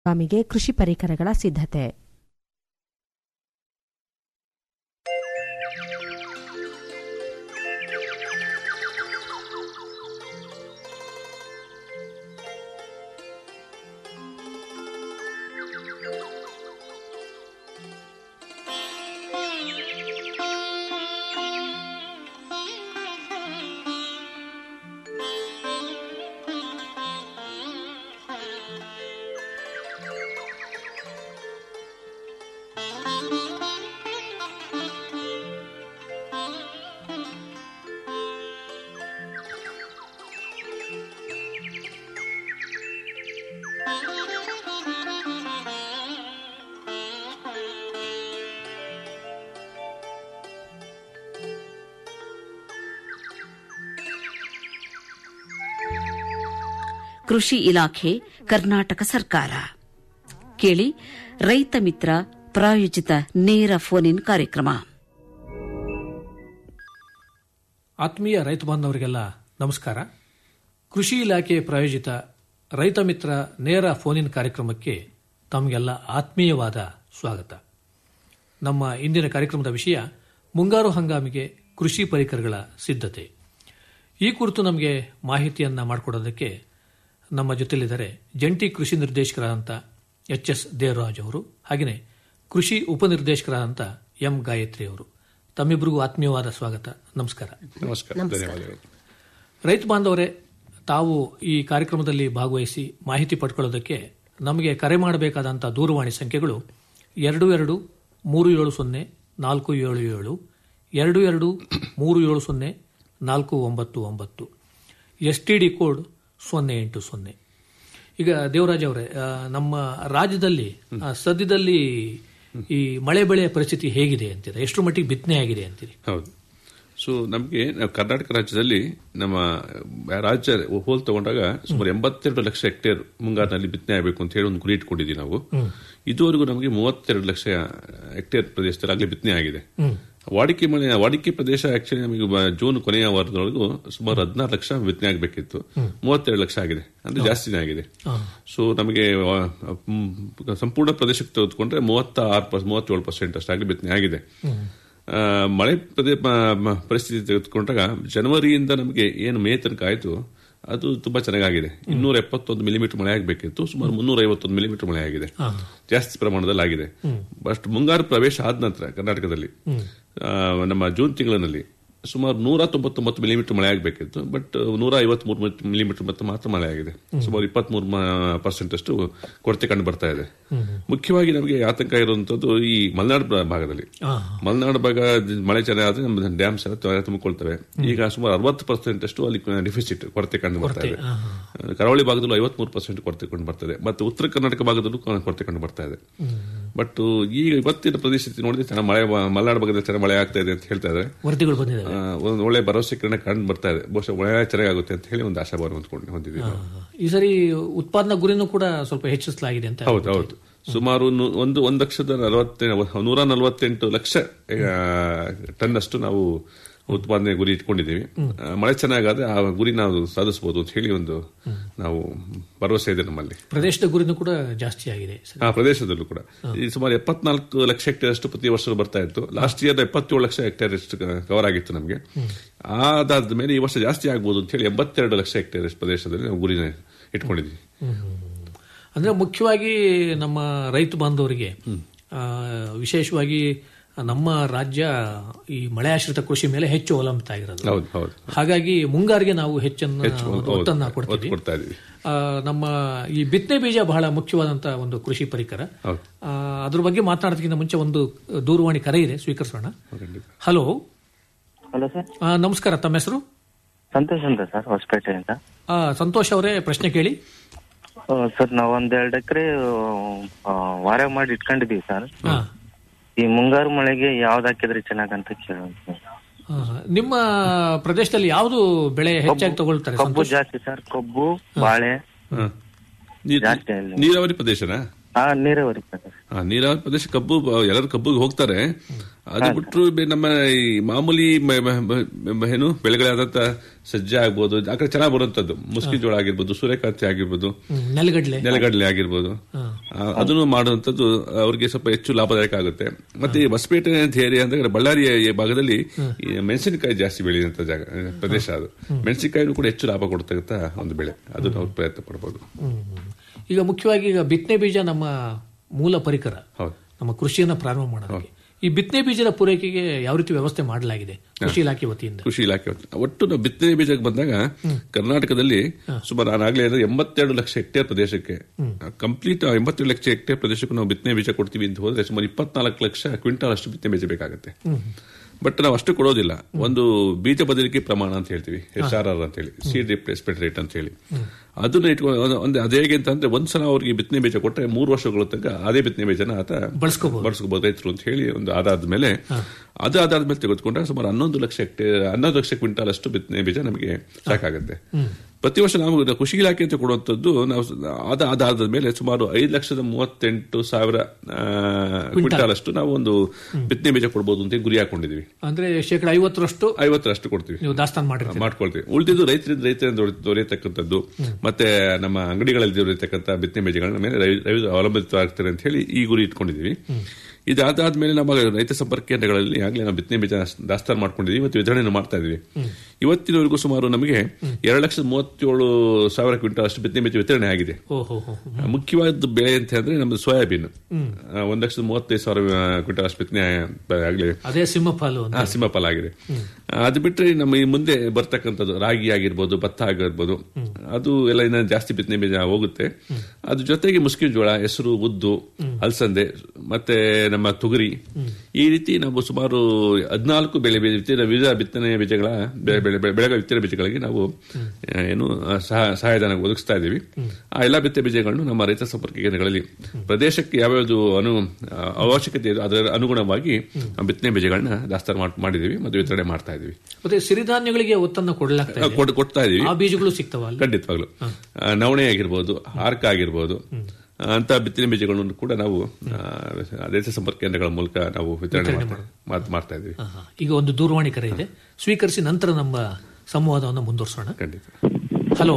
ಸ್ವಾಮಿಗೆ ಕೃಷಿ ಪರಿಕರಗಳ ಸಿದ್ಧತೆ ಕೃಷಿ ಇಲಾಖೆ ಕರ್ನಾಟಕ ಸರ್ಕಾರ ಕೇಳಿ ರೈತ ಮಿತ್ರ ಪ್ರಾಯೋಜಿತ ನೇರ ಫೋನ್ ಇನ್ ಕಾರ್ಯಕ್ರಮ ಆತ್ಮೀಯ ರೈತ ಬಾಂಧವರಿಗೆಲ್ಲ ನಮಸ್ಕಾರ ಕೃಷಿ ಇಲಾಖೆ ಪ್ರಾಯೋಜಿತ ರೈತ ಮಿತ್ರ ನೇರ ಫೋನಿನ್ ಕಾರ್ಯಕ್ರಮಕ್ಕೆ ತಮಗೆಲ್ಲ ಆತ್ಮೀಯವಾದ ಸ್ವಾಗತ ನಮ್ಮ ಇಂದಿನ ಕಾರ್ಯಕ್ರಮದ ವಿಷಯ ಮುಂಗಾರು ಹಂಗಾಮಿಗೆ ಕೃಷಿ ಪರಿಕರಗಳ ಸಿದ್ಧತೆ ಈ ಕುರಿತು ನಮಗೆ ಮಾಹಿತಿಯನ್ನ ಮಾಡಿಕೊಡೋದಕ್ಕೆ ನಮ್ಮ ಜೊತೆಲಿದ್ದಾರೆ ಜಂಟಿ ಕೃಷಿ ನಿರ್ದೇಶಕರಾದಂಥ ಎಚ್ ಎಸ್ ದೇವರಾಜ್ ಅವರು ಹಾಗೆಯೇ ಕೃಷಿ ಉಪನಿರ್ದೇಶಕರಾದಂಥ ಎಂ ಗಾಯತ್ರಿ ಅವರು ತಮ್ಮಿಬ್ಬರಿಗೂ ಆತ್ಮೀಯವಾದ ಸ್ವಾಗತ ನಮಸ್ಕಾರ ನಮಸ್ಕಾರ ಧನ್ಯವಾದಗಳು ರೈತ ಬಾಂಧವರೇ ತಾವು ಈ ಕಾರ್ಯಕ್ರಮದಲ್ಲಿ ಭಾಗವಹಿಸಿ ಮಾಹಿತಿ ಪಡ್ಕೊಳ್ಳೋದಕ್ಕೆ ನಮಗೆ ಕರೆ ಮಾಡಬೇಕಾದಂಥ ದೂರವಾಣಿ ಸಂಖ್ಯೆಗಳು ಎರಡು ಎರಡು ಮೂರು ಏಳು ಸೊನ್ನೆ ನಾಲ್ಕು ಏಳು ಏಳು ಎರಡು ಎರಡು ಮೂರು ಏಳು ಸೊನ್ನೆ ನಾಲ್ಕು ಒಂಬತ್ತು ಒಂಬತ್ತು ಎಸ್ ಟಿ ಡಿ ಕೋಡ್ ಸೊನ್ನೆ ಎಂಟು ಸೊನ್ನೆ ಈಗ ದೇವರಾಜ್ ಅವರೇ ಆ, ನಮ್ಮ ರಾಜ್ಯದಲ್ಲಿ ಆ, ಸದ್ಯದಲ್ಲಿ ಈ ಮಳೆ ಬೆಳೆಯ ಪರಿಸ್ಥಿತಿ ಹೇಗಿದೆ ಅಂತೀರಾ ಎಷ್ಟು ಮಟ್ಟಿಗೆ ಬಿತ್ತನೆ ಆಗಿದೆ ಅಂತೀರಿ ಹೌದು ಸೊ ನಮಗೆ ನಾವು ಕರ್ನಾಟಕ ರಾಜ್ಯದಲ್ಲಿ ನಮ್ಮ ರಾಜ್ಯ ಹೋಲ್ ತಗೊಂಡಾಗ ಸುಮಾರು ಎಂಬತ್ತೆರಡು ಲಕ್ಷ ಹೆಕ್ಟೇರ್ ಮುಂಗಾರಿನಲ್ಲಿ ಬಿತ್ತನೆ ಆಗಬೇಕು ಅಂತ ಹೇಳಿ ಒಂದು ಗುರಿ ಇಟ್ಕೊಂಡಿದ್ದೀವಿ ನಾವು ಇದುವರೆಗೂ ನಮಗೆ ಮೂವತ್ತೆರಡು ಲಕ್ಷ ಹೆಕ್ಟೇರ್ ಪ್ರದೇಶದಲ್ಲಿ ಆಗಲೇ ಬಿತ್ತನೆ ಆಗಿದೆ ವಾಡಿಕೆ ಮಳೆ ವಾಡಿಕೆ ಪ್ರದೇಶ ಆಕ್ಚುಲಿ ನಮಗೆ ಬ- ಜೂನ್ ಕೊನೆಯ ವಾರದೊಳಗೂ ಸುಮಾರು ಹದಿನಾರು ಲಕ್ಷ ಬಿತ್ತನೆ ಆಗಬೇಕಿತ್ತು ಮೂವತ್ತೆರಡು ಲಕ್ಷ ಆಗಿದೆ ಅಂದ್ರೆ ಜಾಸ್ತಿನೇ ಆಗಿದೆ ಸೊ ನಮಗೆ ಆ, ಮ್, ಸಂಪೂರ್ಣ ಪ್ರದೇಶಕ್ಕೆ ತೆಗೆದುಕೊಂಡ್ರೆ ಮೂವತ್ತ ಆರು ಮೂವತ್ತೇಳು ಪರ್ಸೆಂಟ್ ಅಷ್ಟಾಗಿ ಬಿತ್ತನೆ ಆಗಿದೆ ಆ, ಮಳೆ ಪ್ರದೇ ಮ- ಮ- ಪರಿಸ್ಥಿತಿ ತೆಗೆದುಕೊಂಡಾಗ ಜನವರಿಯಿಂದ ನಮಗೆ ಏನು ಮೇ ತನಕ ಆಯಿತು ಅದು ತುಂಬಾ ಚೆನ್ನಾಗಿದೆ ಇನ್ನೂರ ಎಪ್ಪತ್ತೊಂದು ಮಿಲಿಮೀಟರ್ ಮಳೆ ಆಗಬೇಕಿತ್ತು ಸುಮಾರು ಮುನ್ನೂರ ಐವತ್ತೊಂದು ಮಿಲಿಮೀಟರ್ ಮಳೆ ಆಗಿದೆ ಜಾಸ್ತಿ ಪ್ರಮಾಣದಲ್ಲಿ ಆಗಿದೆ ಬಟ್ ಮುಂಗಾರು ಪ್ರವೇಶ ಆದ ನಂತರ ಕರ್ನಾಟಕದಲ್ಲಿ ಆ, ನಮ್ಮ ಜೂನ್ ತಿಂಗಳಿನಲ್ಲಿ ಸುಮಾರು ನೂರ ತೊಂಬತ್ತೊಂಬತ್ತು ಮಿಲಿಮೀಟರ್ ಮಳೆ ಆಗಬೇಕಿತ್ತು ಬಟ್ ನೂರ ಐವತ್ಮೂರು ಮಿಲಿಮೀಟರ್ ಮತ್ತೆ ಮಾತ್ರ ಮಳೆ ಆಗಿದೆ ಸುಮಾರು ಇಪ್ಪತ್ಮೂರು ಪರ್ಸೆಂಟ್ ಅಷ್ಟು ಕೊರತೆ ಕಂಡು ಬರ್ತಾ ಇದೆ ಮುಖ್ಯವಾಗಿ ನಮಗೆ ಆತಂಕ ಇರುವಂತದ್ದು ಈ ಮಲೆನಾಡು ಪ್ರ- ಭಾಗದಲ್ಲಿ ಮಲೆನಾಡು ಭಾಗ ಮಳೆ ಚೆನ್ನಾಗಿ ನಮ್ಮ ಡ್ಯಾಮ್ಸ್ ಎಲ್ಲ ತ್ವರೆ ತುಂಬಿಕೊಳ್ತವೆ ಈಗ ಸುಮಾರು ಅರವತ್ತು ಪರ್ಸೆಂಟ್ ಅಷ್ಟು ಅಲ್ಲಿ ಡಿಫಿಸಿಟ್ ಕೊರತೆ ಕಂಡು ಬರ್ತಾ ಇದೆ ಕರಾವಳಿ ಭಾಗದಲ್ಲೂ ಐವತ್ಮೂರು ಪರ್ಸೆಂಟ್ ಕೊರತೆ ಕಂಡು ಬರ್ತದೆ ಮತ್ತು ಉತ್ತರ ಕರ್ನಾಟಕ ಭಾಗದಲ್ಲೂ ಕ- ಕೊರತೆ ಕಂಡು ಬರ್ತಾ ಇದೆ ಬಟ್ ಈಗ ಇವತ್ತಿನ ಪರಿಸ್ಥಿತಿ ನೋಡಿದ್ರೆ ಚೆನ್ನಾಗಿ ಮಳೆ ಮಲೆನಾಡು ಭಾಗದಲ್ಲಿ ಚೆನ್ನಾಗಿ ಮಳೆ ಆಗ್ತಾ ಇದೆ ಅಂತ ಹೇಳ್ತಾ ಇದ್ದಾರೆ ವರದಿಗಳು ಬಂದಿದೆ ಆ, ಒಂದು ಒಳ್ಳೆ ಭರವಸೆ ಕಿರಣ ಕಂಡು ಬರ್ತಾ ಇದೆ ಬಹುಶಃ ಮಳೆ ಚೆನ್ನಾಗುತ್ತೆ ಅಂತ ಹೇಳಿ ಒಂದು ಆಶಾಭಾವ ಹೊಂದ್ಕೊಂಡು ಹೊಂದಿದ್ದೀವಿ ನಾವು. ಈ ಸರಿ ಉತ್ಪಾದನಾ ಗುರಿನೂ ಕೂಡ ಸ್ವಲ್ಪ ಹೆಚ್ಚಿಸಲಾಗಿದೆ ಅಂತ ಹೌದು ಹೌದು ಸುಮಾರು ನು- ಒಂದು ಒಂದು ಲಕ್ಷದ ನಲವತ್ತೆ ನೂರ ನಲವತ್ತೆಂಟು ಲಕ್ಷ ಆ, ಟನ್ ಅಷ್ಟು ನಾವು ಉತ್ಪಾದನೆ ಗುರಿ ಇಟ್ಕೊಂಡಿದ್ದೀವಿ ಆ, ಮಳೆ ಚೆನ್ನಾಗಾದ್ರೆ ಆ ಗುರಿ ನಾವು ಸಾಧಿಸಬಹುದು ಅಂತ ಹೇಳಿ ಒಂದು ನಾವು ಭರವಸೆ ಇದೆ ನಮ್ಮಲ್ಲಿ ಪ್ರದೇಶದ ಗುರಿನೂ ಕೂಡ ಜಾಸ್ತಿ ಆಗಿದೆ ಸರಿ. ಆ ಪ್ರದೇಶದಲ್ಲೂ ಕೂಡ ಈ ಸುಮಾರು ಎಪ್ಪತ್ನಾಲ್ಕು ಲಕ್ಷ ಹೆಕ್ಟೇರ್ ಅಷ್ಟು ಪ್ರತಿ ವರ್ಷ ಬರ್ತಾ ಇತ್ತು ಲಾಸ್ಟ್ ಇಯರ್ ಎಪ್ಪತ್ತೇಳು ಲಕ್ಷ ಹೆಕ್ಟೇರ್ ಅಷ್ಟು ಕವರ್ ಆಗಿತ್ತು ನಮಗೆ ಅದಾದ ಮೇಲೆ ಈ ವರ್ಷ ಜಾಸ್ತಿ ಆಗ್ಬೋದು ಅಂತ ಹೇಳಿ ಎಂಬತ್ತೆರಡು ಲಕ್ಷ ಹೆಕ್ಟೇರ್ ಅಷ್ಟು ಪ್ರದೇಶದಲ್ಲಿ ನಾವು ಗುರಿನ ಇಟ್ಕೊಂಡಿದ್ದೀವಿ ಅಂದ್ರೆ ಮುಖ್ಯವಾಗಿ ನಮ್ಮ ರೈತ ಬಾಂಧವರಿಗೆ ಆ, ವಿಶೇಷವಾಗಿ ನಮ್ಮ ರಾಜ್ಯ ಈ ಮಳೆ ಆಶ್ರಿತ ಕೃಷಿ ಮೇಲೆ ಹೆಚ್ಚು ಅವಲಂಬಿತ ಆಗಿರೋದು ಹೌದು ಹೌದು ಹಾಗಾಗಿ ಮುಂಗಾರಿಗೆ ನಾವು ಹೆಚ್ಚನ್ನು ಹೆಚ್ಚು ಒಂದು ಹೌದು, ಒತ್ತನ್ನ ಒತ್ತು ಕೊಡ್ತೀವಿ ಕೊಡ್ತಾ ಇದೀವಿ ಆ, ನಮ್ಮ ಈ ಬಿತ್ತನೆ ಬೀಜ ಬಹಳ ಮುಖ್ಯವಾದಂತ ಒಂದು ಕೃಷಿ ಪರಿಕರ ಹೌದು ಆ, ಅದ್ರ ಬಗ್ಗೆ ಮಾತನಾಡೋದಕ್ಕಿಂತ ಮುಂಚೆ ಒಂದು ದೂರವಾಣಿ ಕರೆ ಇದೆ ಸ್ವೀಕರಿಸೋಣ ಖಂಡಿತ ಹಲೋ ಹಲೋ ಸರ್ ಆ, ನಮಸ್ಕಾರ ತಮ್ಮ ಹೆಸರು ಸಂತೋಷ್ ಅಂತ ಸರ್ ಹೊಸಪೇಟೆಯಿಂದ ಆ, ಸಂತೋಷ್ ಅವರೇ ಪ್ರಶ್ನೆ ಕೇಳಿ ಆ, ಸರ್ ನಾವು ಒಂದ್ ಎರಡ್ ಎಕರೆ ವಾರ ಮಾಡಿ ಇಟ್ಕೊಂಡಿದೀವಿ ಸರ್ ಹಾ. ಈ ಮುಂಗಾರು ಮಳೆಗೆ ಯಾವ್ದು ಹಾಕಿದ್ರೆ ಚೆನ್ನಾಗಂತ ಕೇಳೋಣ ಸರ್. ಆ, ನಿಮ್ಮ ಪ್ರದೇಶದಲ್ಲಿ ಯಾವುದು ಬೆಳೆ ಹೆಚ್ಚಾಗಿ ತಗೊಳ್ತಾರೆ ಕಬ್ಬು ಸಂತೋಷ್ ಜಾಸ್ತಿ ಸರ್ ಕಬ್ಬು ಬಾಳೆ ಹ. ನೀರ್- ಜಾಸ್ತಿ ಅಲ್ಲಿ ನೀರಾವರಿ ಪ್ರದೇಶನಾ ಹಾ ನೀರಾವರಿ ಸರ್ ಆ, ನೀರಾವರಿ ಪ್ರದೇಶ ಕಬ್ಬು ಬ- ಎಲ್ಲರೂ ಕಬ್ಬಿಗೆ ಹೋಗ್ತಾರೆ ಅದು ಬಿಟ್ಟರು ನಮ್ಮ ಈ ಮಾಮೂಲಿ ಮ- ಮ- ಮ- ಮ- ಏನು ಬೆಳೆಗಳಾದಂತ ಸಜ್ಜೆ ಆಗ್ಬೋದು ಆ ಕಡೆ ಚೆನ್ನಾಗಿ ಬರುವಂತದ್ದು ಮುಸ್ಕಿ ಜೋಳ ಆಗಿರ್ಬೋದು ಸೂರ್ಯಕಾಂತಿ ಆಗಿರ್ಬೋದು ಹ್ಮ್, ನೆಲಗಡ್ಲೆ ನೆಲಗಡಲೆ ಆಗಿರ್ಬೋದು ಆ, ಅದನ್ನು ಮಾಡುವಂತದ್ದು ಅವರಿಗೆ ಸ್ವಲ್ಪ ಹೆಚ್ಚು ಲಾಭದಾಯಕ ಆಗುತ್ತೆ ಮತ್ತೆ ಈ ಹೊಸಪೇಟೆ ಅಂತ ಏರಿಯಾ ಅಂದ್ರೆ ಬಳ್ಳಾರಿಯ ಈ ಭಾಗದಲ್ಲಿ ಈ ಮೆಣಸಿನಕಾಯಿ ಜಾಸ್ತಿ ಬೆಳೆಯುವಂತ ಜಾಗ ಪ್ರದೇಶ ಅದು ಮೆಣಸಿನಕಾಯಿನೂ ಕೂಡ ಹೆಚ್ಚು ಲಾಭ ಕೊಡ್ತಕ್ಕಂಥ ಒಂದು ಬೆಳೆ ಅದು ನಾವು ಪ್ರಯತ್ನ ಪಡಬಹುದು ಹ್ಮ್, ಹ್ಮ್. ಈಗ ಮುಖ್ಯವಾಗಿ ಈಗ ಬಿತ್ತನೆ ಬೀಜ ನಮ್ಮ ಮೂಲ ಪರಿಕರ ಹೌದು ನಮ್ಮ ಕೃಷಿಯನ್ನ ಪ್ರಾರಂಭ ಮಾಡೋದಕ್ಕೆ ಈ ಬಿತ್ತನೆ ಬೀಜದ ಪೂರೈಕೆಗೆ ಯಾವ ರೀತಿ ವ್ಯವಸ್ಥೆ ಮಾಡಲಾಗಿದೆ ಕೃಷಿ ಇಲಾಖೆ ವತಿಯಿಂದ ಕೃಷಿ ಇಲಾಖೆ ಹೊತ್ತು. ಒಟ್ಟು ನಾವು ಬಿತ್ತನೆ ಬೀಜಕ್ಕೆ ಬಂದಾಗ ಕರ್ನಾಟಕದಲ್ಲಿ ಸುಮಾರು ನಾನು ಆಗ್ಲೇ ಹೇಳಿದ್ರೆ ಎಂಬತ್ತೆರಡು ಲಕ್ಷ ಹೆಕ್ಟೇರ್ ಪ್ರದೇಶಕ್ಕೆ ಕಂಪ್ಲೀಟ್ ಎಂಬತ್ತೆರಡು ಲಕ್ಷ ಹೆಕ್ಟೇರ್ ಪ್ರದೇಶಕ್ಕೂ ನಾವು ಬಿತ್ತನೆ ಬೀಜ ಕೊಡ್ತೀವಿ ಅಂತ ಹೋದ್ರೆ ಸುಮಾರು ಇಪ್ಪತ್ನಾಲ್ಕು ಲಕ್ಷ ಕ್ವಿಂಟಾಲ್ ಅಷ್ಟು ಬಿತ್ತನೆ ಬೀಜ ಬೇಕಾಗುತ್ತೆ ಬಟ್ ನಾವು ಅಷ್ಟು ಕೊಡೋದಿಲ್ಲ ಒಂದು ಬೀಜ ಬದಲಿಕೆ ಪ್ರಮಾಣ ಅಂತ ಹೇಳ್ತೀವಿ ಎಸ್ ಆರ್ ಆರ್ ಅಂತ ಹೇಳಿ ಸೀಡ್ ರಿಪ್ಲೇಸ್ಮೆಂಟ್ ರೇಟ್ ಅಂತ ಹೇಳಿ ಅದನ್ನ ಇಟ್ಕೊಂಡು ಒಂದು ಅದು ಹೇಗೆ ಅಂತ ಅಂದ್ರೆ ಒಂದ್ಸಲ ಅವ್ರಿಗೆ ಬಿತ್ತನೆ ಬೀಜ ಕೊಟ್ಟರೆ ಮೂರು ವರ್ಷಗಳ ತನಕ ಅದೇ ಬಿತ್ತನೆ ಬೀಜನ ಆತ ಬಳಸ್ಕೋಬಹುದು ಬಳಸ್ಕೋಬಹುದು ರೈತರು ಅಂತ ಹೇಳಿ ಒಂದು ಅದಾದ ಮೇಲೆ ಅದು ಅದಾದ್ಮೇಲೆ ತೆಗೆದುಕೊಂಡ್ರೆ ಸುಮಾರು ಹನ್ನೊಂದು ಲಕ್ಷ ಹೆಕ್ಟೇರ್ ಹನ್ನೊಂದು ಲಕ್ಷ ಕ್ವಿಂಟಾಲ್ ಅಷ್ಟು ಬಿತ್ತನೆ ಬೀಜ ನಮಗೆ ಸಾಕಾಗುತ್ತೆ ಪ್ರತಿ ವರ್ಷ ನಾವು ಇದು ಕೃಷಿ ಇಲಾಖೆ ಅಂತ ಕೊಡುವಂತದ್ದು ನಾವು ಸ- ಅದ ಅದಾದ ಮೇಲೆ ಸುಮಾರು ಐದು ಲಕ್ಷದ ಮೂವತ್ತೆಂಟು ಸಾವಿರ ಆ, ಕ್ವಿಂಟಾಲ್ ಅಷ್ಟು ನಾವು ಒಂದು ಬಿತ್ತನೆ ಬೀಜ ಕೊಡಬಹುದು ಅಂತ ಗುರಿ ಹಾಕೊಂಡಿದೀವಿ ಅಂದ್ರೆ ಶೇಕಡ ಐವತ್ತರಷ್ಟು ಐವತ್ತರಷ್ಟು ಕೊಡ್ತೀವಿ ನೀವು ದಾಸ್ತಾನು ಮಾಡಿರ್ತೀರಿ ಮಾಡ್ಕೊಳ್ತೀವಿ ಉಳಿದಿದ್ದು ರೈತರಿಂದ ರೈತರಿಂದ ದೊರೆ- ದೊರೆಯತಕ್ಕಂಥದ್ದು ಮತ್ತೆ ನಮ್ಮ ಅಂಗಡಿಗಳಲ್ಲಿ ದೊರೆಯತಕ್ಕಂಥ ಬಿತ್ತನೆ ಬೀಜಗಳನ್ನ ಮೇಲೆ ರೈ- ರೈತರು ಅವಲಂಬಿತವಾಗ್ತಾರೆ ಅಂತ ಹೇಳಿ ಈ ಗುರಿ ಇಟ್ಕೊಂಡಿದ್ದೀವಿ ಇದಾದಾದ್ಮೇಲೆ ನಮ್ಮ ರೈತ ಸಂಪರ್ಕ ಕೇಂದ್ರಗಳಲ್ಲಿ ಆಗಲೇ ನಾವು ಬಿತ್ತನೆ ಬೀಜ ದಾಸ್ತಾನು ಮಾಡ್ಕೊಂಡಿದ್ದೀವಿ ಮತ್ತು ವಿತರಣೆ ಮಾಡ್ತಾ ಇದೀವಿ ಇವತ್ತಿನವರೆಗೂ ಸುಮಾರು ನಮಗೆ ಎರಡು ಲಕ್ಷದ ಮೂವತ್ತೇಳು ಸಾವಿರ ಕ್ವಿಂಟಲ್ ಅಷ್ಟು ಬಿತ್ತನೆ ಬೀಜ ವಿತರಣೆ ಆಗಿದೆ ಓಹೋ ಹೋ ಮುಖ್ಯವಾದ ಬೆಳೆ ಅಂತ ಹೇಳಿದ್ರೆ ನಮ್ದು ಸೋಯಾಬೀನ್ ಆ, ಒಂದ್ ಲಕ್ಷದ ಮೂವತ್ತೈದು ಸಾವಿರ ಕ್ವಿಂಟಲ್ ಅಷ್ಟು ಬಿತ್ತನೆ ಆಗಲಿ ಅದೇ ಸಿಂಹಪಾಲು ಅಂತ ಆ, ಸಿಂಹಫಲ ಆಗಿದೆ ಅದು ಬಿಟ್ಟರೆ ನಮ್ಮ ಈ ಮುಂದೆ ಬರ್ತಕ್ಕಂಥದ್ದು ರಾಗಿ ಆಗಿರ್ಬೋದು ಭತ್ತ ಆಗಿರ್ಬೋದು ಅದು ಎಲ್ಲ ಇನ್ನ ಜಾಸ್ತಿ ಬಿತ್ತನೆ ಬೀಜ ಹೋಗುತ್ತೆ ಅದ್ರ ಜೊತೆಗೆ ಮುಸ್ಕಿನ ಜೋಳ ಹೆಸರು ಉದ್ದು ಅಲಸಂದೆ ಮತ್ತೆ ನಮ್ಮ ತೊಗರಿ ಈ ರೀತಿ ನಾವು ಸುಮಾರು ಹದಿನಾಲ್ಕು ಬೆಳೆ ಬೀಜ ವಿತ್ತೀರ್ಣ ವಿವಿಧ ಬಿತ್ತನೆ ಬೀಜಗಳ ಬೆಳೆ ಬೆಳೆ ಬೆಳೆ- ಬೆಳೆಗಳ ವಿತ್ತನೆ ಬೀಜಗಳಿಗೆ ನಾವು ಆ, ಏನು ಆ, ಸಹ- ಸಹಾಯಧನ ಒದಗಿಸ್ತಾ ಇದ್ದೀವಿ ಆ ಎಲ್ಲ ಬಿತ್ತನೆ ಬೀಜಗಳನ್ನು ನಮ್ಮ ರೈತ ಸಂಪರ್ಕ ಕೇಂದ್ರಗಳಲ್ಲಿ ಪ್ರದೇಶಕ್ಕೆ ಯಾವ್ಯಾವುದು ಅನು ಆ, ಅವಶ್ಯಕತೆ ಇದೆ ಅದರ ಅನುಗುಣವಾಗಿ ಆ ಬಿತ್ತನೆ ಬೀಜಗಳನ್ನ ದಾಸ್ತಾನು ಮಾಡ್- ಮಾಡಿದೀವಿ ಮತ್ತು ವಿತರಣೆ ಮಾಡ್ತಾ ಇದೀವಿ ಮತ್ತೆ ಸಿರಿಧಾನ್ಯಗಳಿಗೆ ಒತ್ತನ್ನು ಕೊಡಲಾಗ್ತಾ ಆ, ಇದೆ ಕೊಡ್- ಕೊಡ್ತಾ ಇದೀವಿ ಆ ಬೀಜಗಳು ಸಿಗ್ತಾವ ಅಲ್ಲಿ ಖಂಡಿತವಾಗ್ಲು ಆ, ನವಣೆ ಆಗಿರ್ಬೋದು ಹಾರ್ಕ ಆಗಿರ್ಬೋದು ಆ, ಅಂತ ಬಿತ್ತನೆ ಬೀಜಗಳನ್ನು ಕೂಡ ನಾವು ಆ, ರೈತ ಸಂಪರ್ಕ ಕೇಂದ್ರಗಳ ಮೂಲಕ ನಾವು ವಿತರಣೆ ಮಾಡ್ತಾ- ಮಾಡ್- ಮಾಡ್ತಾ ಇದೀವಿ ಹಾ, ಹಾ. ಈಗ ಒಂದು ದೂರವಾಣಿ ಕರೆ ಇದೆ ಸ್ವೀಕರಿಸಿ ನಂತರ ನಮ್ಮ ಸಂವಾದವನ್ನು ಮುಂದುವರಿಸೋಣ ಖಂಡಿತ ಹಲೋ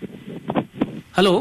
ಹಲೋ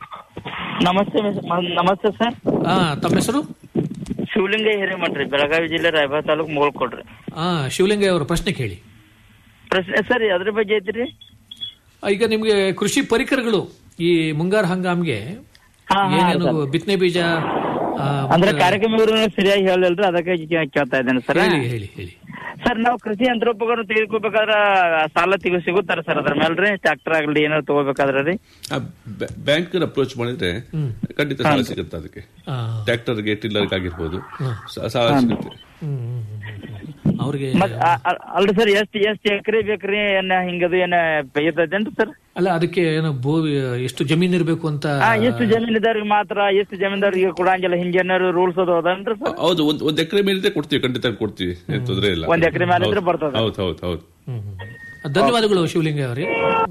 ನಮಸ್ತೆ ಮಿಸ್- ಮ- ನಮಸ್ತೆ ಸರ್ ಆ ತಮ್ಮ ಹೆಸರು ಶಿವಲಿಂಗ ಹಿರೇಮಠ್ರಿ ಬೆಳಗಾವಿ ಜಿಲ್ಲೆ ರಾಯಬಾಗ ತಾಲೂಕು ಮೂಳ್ಕೊಡ್ರಿ ಆ ಶಿವಲಿಂಗಯ್ಯ ಅವರ ಪ್ರಶ್ನೆ ಕೇಳಿ ಪ್ರಶ್ನೆ ಸರ್ ಅದ್ರ ಬಗ್ಗೆ ಐತ್ರಿ ಆ, ಈಗ ನಿಮ್ಗೆ ಕೃಷಿ ಪರಿಕರಗಳು ಈ ಮುಂಗಾರು ಹಂಗಾಮ್ಗೆ ಹಾ, ಹಾ, ಏನೇನು ಬಿತ್ತನೆ ಬೀಜ ಆ, ಅಂದ್ರೆ ಮತ್ತೆ- ಕಾರ್ಯಕ್ರಮ ಸರಿಯಾಗಿ ಹೇಳಿಲ್ರಿ ಅದಕ್ಕೆ ಕೇ- ಕೇಳ್ತಾ ಇದ್ದೇನೆ ಸರ್ ಹೇಳಿ ಹೇಳಿ ಹೇಳಿ ಸರ್ ನಾವು ಕೃಷಿ ಯಂತ್ರೋಪಕರಣ ತೆಗೆದುಕೋಬೇಕಾದ್ರ ಸಾಲ ತೆಗೆ ಸಿಗುತ್ತಾರ ಸರ್ ಅದ್ರ ಮೇಲ್ರಿ ಟ್ರಾಕ್ಟರ್ ಆಗಲಿ ಏನಾದ್ರು ತಗೋಬೇಕಾದ್ರ ರೀ ಬ್ಯಾಂಕ್ ಅಪ್ರೋಚ್ ಮಾಡಿದ್ರೆ ಖಂಡಿತ ಸಾಲ ಸಿಗುತ್ತೆ ಅದಕ್ಕೆ ಆ, ಟ್ರ್ಯಾಕ್ಟರ್ಗೆ ಟಿಲ್ಲರ್ಗೆ ಆಗಿರ್ಬೋದು ಸ- ಸಾಲ ಸಿಗುತ್ತೆ ಹ್ಮ್, ಹ್ಮ್, ಹ್ಮ್, ಹ್ಮ್. ಅವ್ರಿಗೆ ಮತ್ ಆ- ಆ- ಅಲ್ರಿ ಸರ್ ಎಷ್ಟ್ ಎಷ್ಟ್ ಎಕರೆ ಬೇಕ್ರಿ ಏನ ಹಿಂಗದು ಏನ ಇರ್ತದೇನ್ರಿ ಸರ್ ಅಲ್ಲ ಅದಕ್ಕೆ ಏನು ಭೂ ಎಷ್ಟು ಜಮೀನ್ ಇರಬೇಕು ಅಂತ ಆ, ಎಷ್ಟು ಜಮೀನಿದವ್ರಿಗೆ ಮಾತ್ರ ಎಷ್ಟು ಜಮೀನ್ದವ್ರಿಗೆ ಕೊಡಂಗಿಲ್ಲ ಹಿಂಗೇನಾರು ರೂಲ್ಸ್ ಅದು ಅದನ್ರಿ ಸರ್ ಹೌದು ಒಂದ್ ಒಂದ್ ಎಕರೆ ಮೇಲೆ ಕೊಡ್ತೀವಿ ಖಂಡಿತ ಕೊಡ್ತೀವಿ ಏನ್ ತೊಂದ್ರೆ ಇಲ್ಲ ಒಂದ್ ಎಕರೆ ಮೇಲೆ ಇದ್ರೆ ಬರ್ತದೆ ಹೌದು ಹೌದು ಹೌದು ಹ್ಮ್, ಹ್ಮ್, ಹ್ಮ್. ಧನ್ಯವಾದಗಳು ಶಿವಲಿಂಗ ಅವರೇ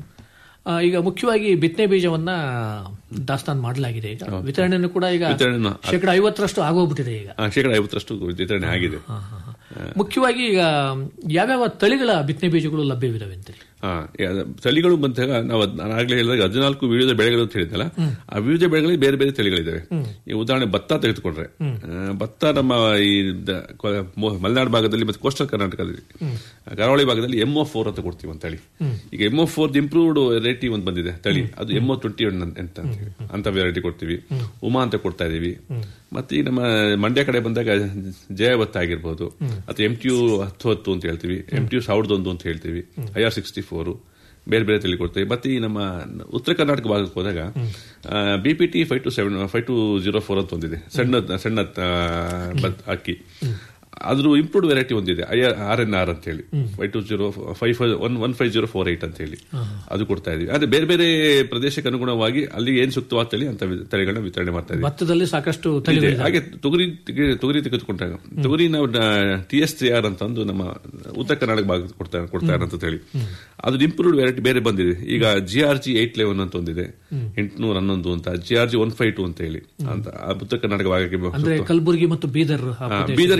ಆ, ಈಗ ಮುಖ್ಯವಾಗಿ ಬಿತ್ತನೆ ಬೀಜವನ್ನ ದಾಸ್ತಾನು ಮಾಡಲಾಗಿದೆ ಈಗ ವಿತರಣೆಯನ್ನು ಕೂಡ ಈಗ ವಿತರಣೆನ- ಶೇಕಡ ಐವತ್ತರಷ್ಟು ಆಗೋಗ್ಬಿಟ್ಟಿದೆ ಈಗ ಆ, ಶೇಕಡ ಐವತ್ತರಷ್ಟು ವಿತರಣೆ ಆಗಿದೆ ಹಾ, ಹಾ, ಹಾ. ಮುಖ್ಯವಾಗಿ ಈಗ ಯಾವ್ಯಾವ ತಳಿಗಳ ಬಿತ್ತನೆ ಬೀಜಗಳು ಲಭ್ಯವಿದಾವೆ ಅಂತೀರಿ ಹಾ ಯಾ- ತಳಿಗಳು ಬಂದಾಗ ನಾವು ಅದ್- ನಾನು ಆಗ್ಲೇ ಹೇಳಿದಾಗ ಹದಿನಾಲ್ಕು ವಿವಿಧ ಬೆಳೆಗಳು ಅಂತ ಹೇಳಿದ್ನಲ್ಲ ಆ ವಿವಿಧ ಬೆಳೆಗಳಲ್ಲಿ ಬೇರೆ ಬೇರೆ ತಳಿಗಳಿದ್ದಾವೆ ಈ ಉದಾಹರಣೆ ಭತ್ತ ತೆಗೆದುಕೊಂಡ್ರೆ ಆ, ಭತ್ತ ನಮ್ಮ ಈ ದ- ಕೊ- ಮೊ- ಮಲೆನಾಡು ಭಾಗದಲ್ಲಿ ಮತ್ತು ಕೋಸ್ಟಲ್ ಕರ್ನಾಟಕದಲ್ಲಿ ಕರಾವಳಿ ಭಾಗದಲ್ಲಿ ಎಂಒ ಫೋರ್ ಅಂತ ಕೊಡ್ತೀವಿ ಒಂದು ತಳಿ ಈಗ ಎಂಒ ಫೋರ್ ಇಂಪ್ರೂವ್ಡ್ ವೆರೈಟಿ ಒಂದು ಬಂದಿದೆ ತಳಿ ಅದು ಎಂಒ ಟ್ವೆಂಟಿ ಒನ್ ಅಂತ ಅಂತ ಹೇಳಿ. ಅಂತ ವೆರೈಟಿ ಕೊಡ್ತೀವಿ ಉಮಾ ಅಂತ ಕೊಡ್ತಾ ಇದೀವಿ ಮತ್ತೆ ಈ ನಮ್ಮ ಮಂಡ್ಯ ಕಡೆ ಬಂದಾಗ ಜಯ ಭತ್ತ ಆಗಿರ್ಬೋದು ಅಥವಾ ಎಂ ಟಿ ಯು ಹತ್ತು ಹತ್ತು ಅಂತ ಹೇಳ್ತೀವಿ ಎಂ ಟಿ ಯು ಸಾವಿರದ ಒಂದು ಅಂತ ಹೇಳ್ತೀವಿ ಐ ಆರ್ ಸಿಕ್ಸ್ಟಿ ಫೋರು ಬೇರೆ ಬೇರೆ ತಳಿ ಕೊಡ್ತೀವಿ ಮತ್ತೆ ಈ ನಮ್ಮ ಉತ್ತರ ಕರ್ನಾಟಕ ಭಾಗಕ್ಕೆ ಹೋದಾಗ B P T five two seven five two zero four ಅಂತ ಒಂದಿದೆ ಸಣ್ಣ ಸಣ್ಣ ಆ, ಭತ್ತ- ಅಕ್ಕಿ ಅದ್ರ ಇಂಪ್ರೂವ್ಡ್ ವೆರೈಟಿ ಒಂದಿದೆ ಐ ಆರ್ ಎನ್ ಆರ್ ಅಂತ ಹೇಳಿ five two zero five five one one five zero four eight ಅಂತ ಹೇಳಿ ಅದು ಕೊಡ್ತಾ ಇದೀವಿ ಆದ್ರೆ ಬೇರೆ ಬೇರೆ ಪ್ರದೇಶಕ್ಕೆ ಅನುಗುಣವಾಗಿ ಅಲ್ಲಿ ಏನ್ ಸೂಕ್ತವಾದ ತಳಿ ಅಂತ ವಿ- ತಳಿಗಳನ್ನ ವಿತರಣೆ ಮಾಡ್ತಾ ಇದೀವಿ ಭತ್ತದಲ್ಲಿ ಸಾಕಷ್ಟು ಇದೆ. ತಳಿಗಳಿವೆ ಹಾಗೆ ತೊಗರಿ ತೆಗೆ- ತೊಗರಿ ತೆಗೆದುಕೊಂಡಾಗ ತೊಗರಿ ನಾವು ಟಿ ಎಸ್ ತ್ರೀ ಆರ್ ಅಂತ ಒಂದು ನಮ್ಮ ಉತ್ತರ ಕರ್ನಾಟಕ ಭಾಗ ಕೊಡ್ತಾ ಕೊಡ್ತಾ ಅಂತ ಹೇಳಿ ಅದು ಇಂಪ್ರೂವ್ಡ್ ವೆರೈಟಿ ಬೇರೆ ಬಂದಿದೆ ಈಗ G R G eight eleven ಅಂತ ಒಂದಿದೆ ಎಂಟುನೂರ ಹನ್ನೊಂದು ಅಂತ G R G one five two ಅಂತ ಹೇಳಿ ಅಂತ ಆ ಉತ್ತರ ಕರ್ನಾಟಕ ಭಾಗಕ್ಕೆ ಅಂದ್ರೆ ಕಲಬುರಗಿ ಮತ್ತು ಬೀದರ್ ಆ ಆ, ಪ್ರದೇಶ. ಬೀದರ್ಗೆ ಬೇಕಾಗಿರೋ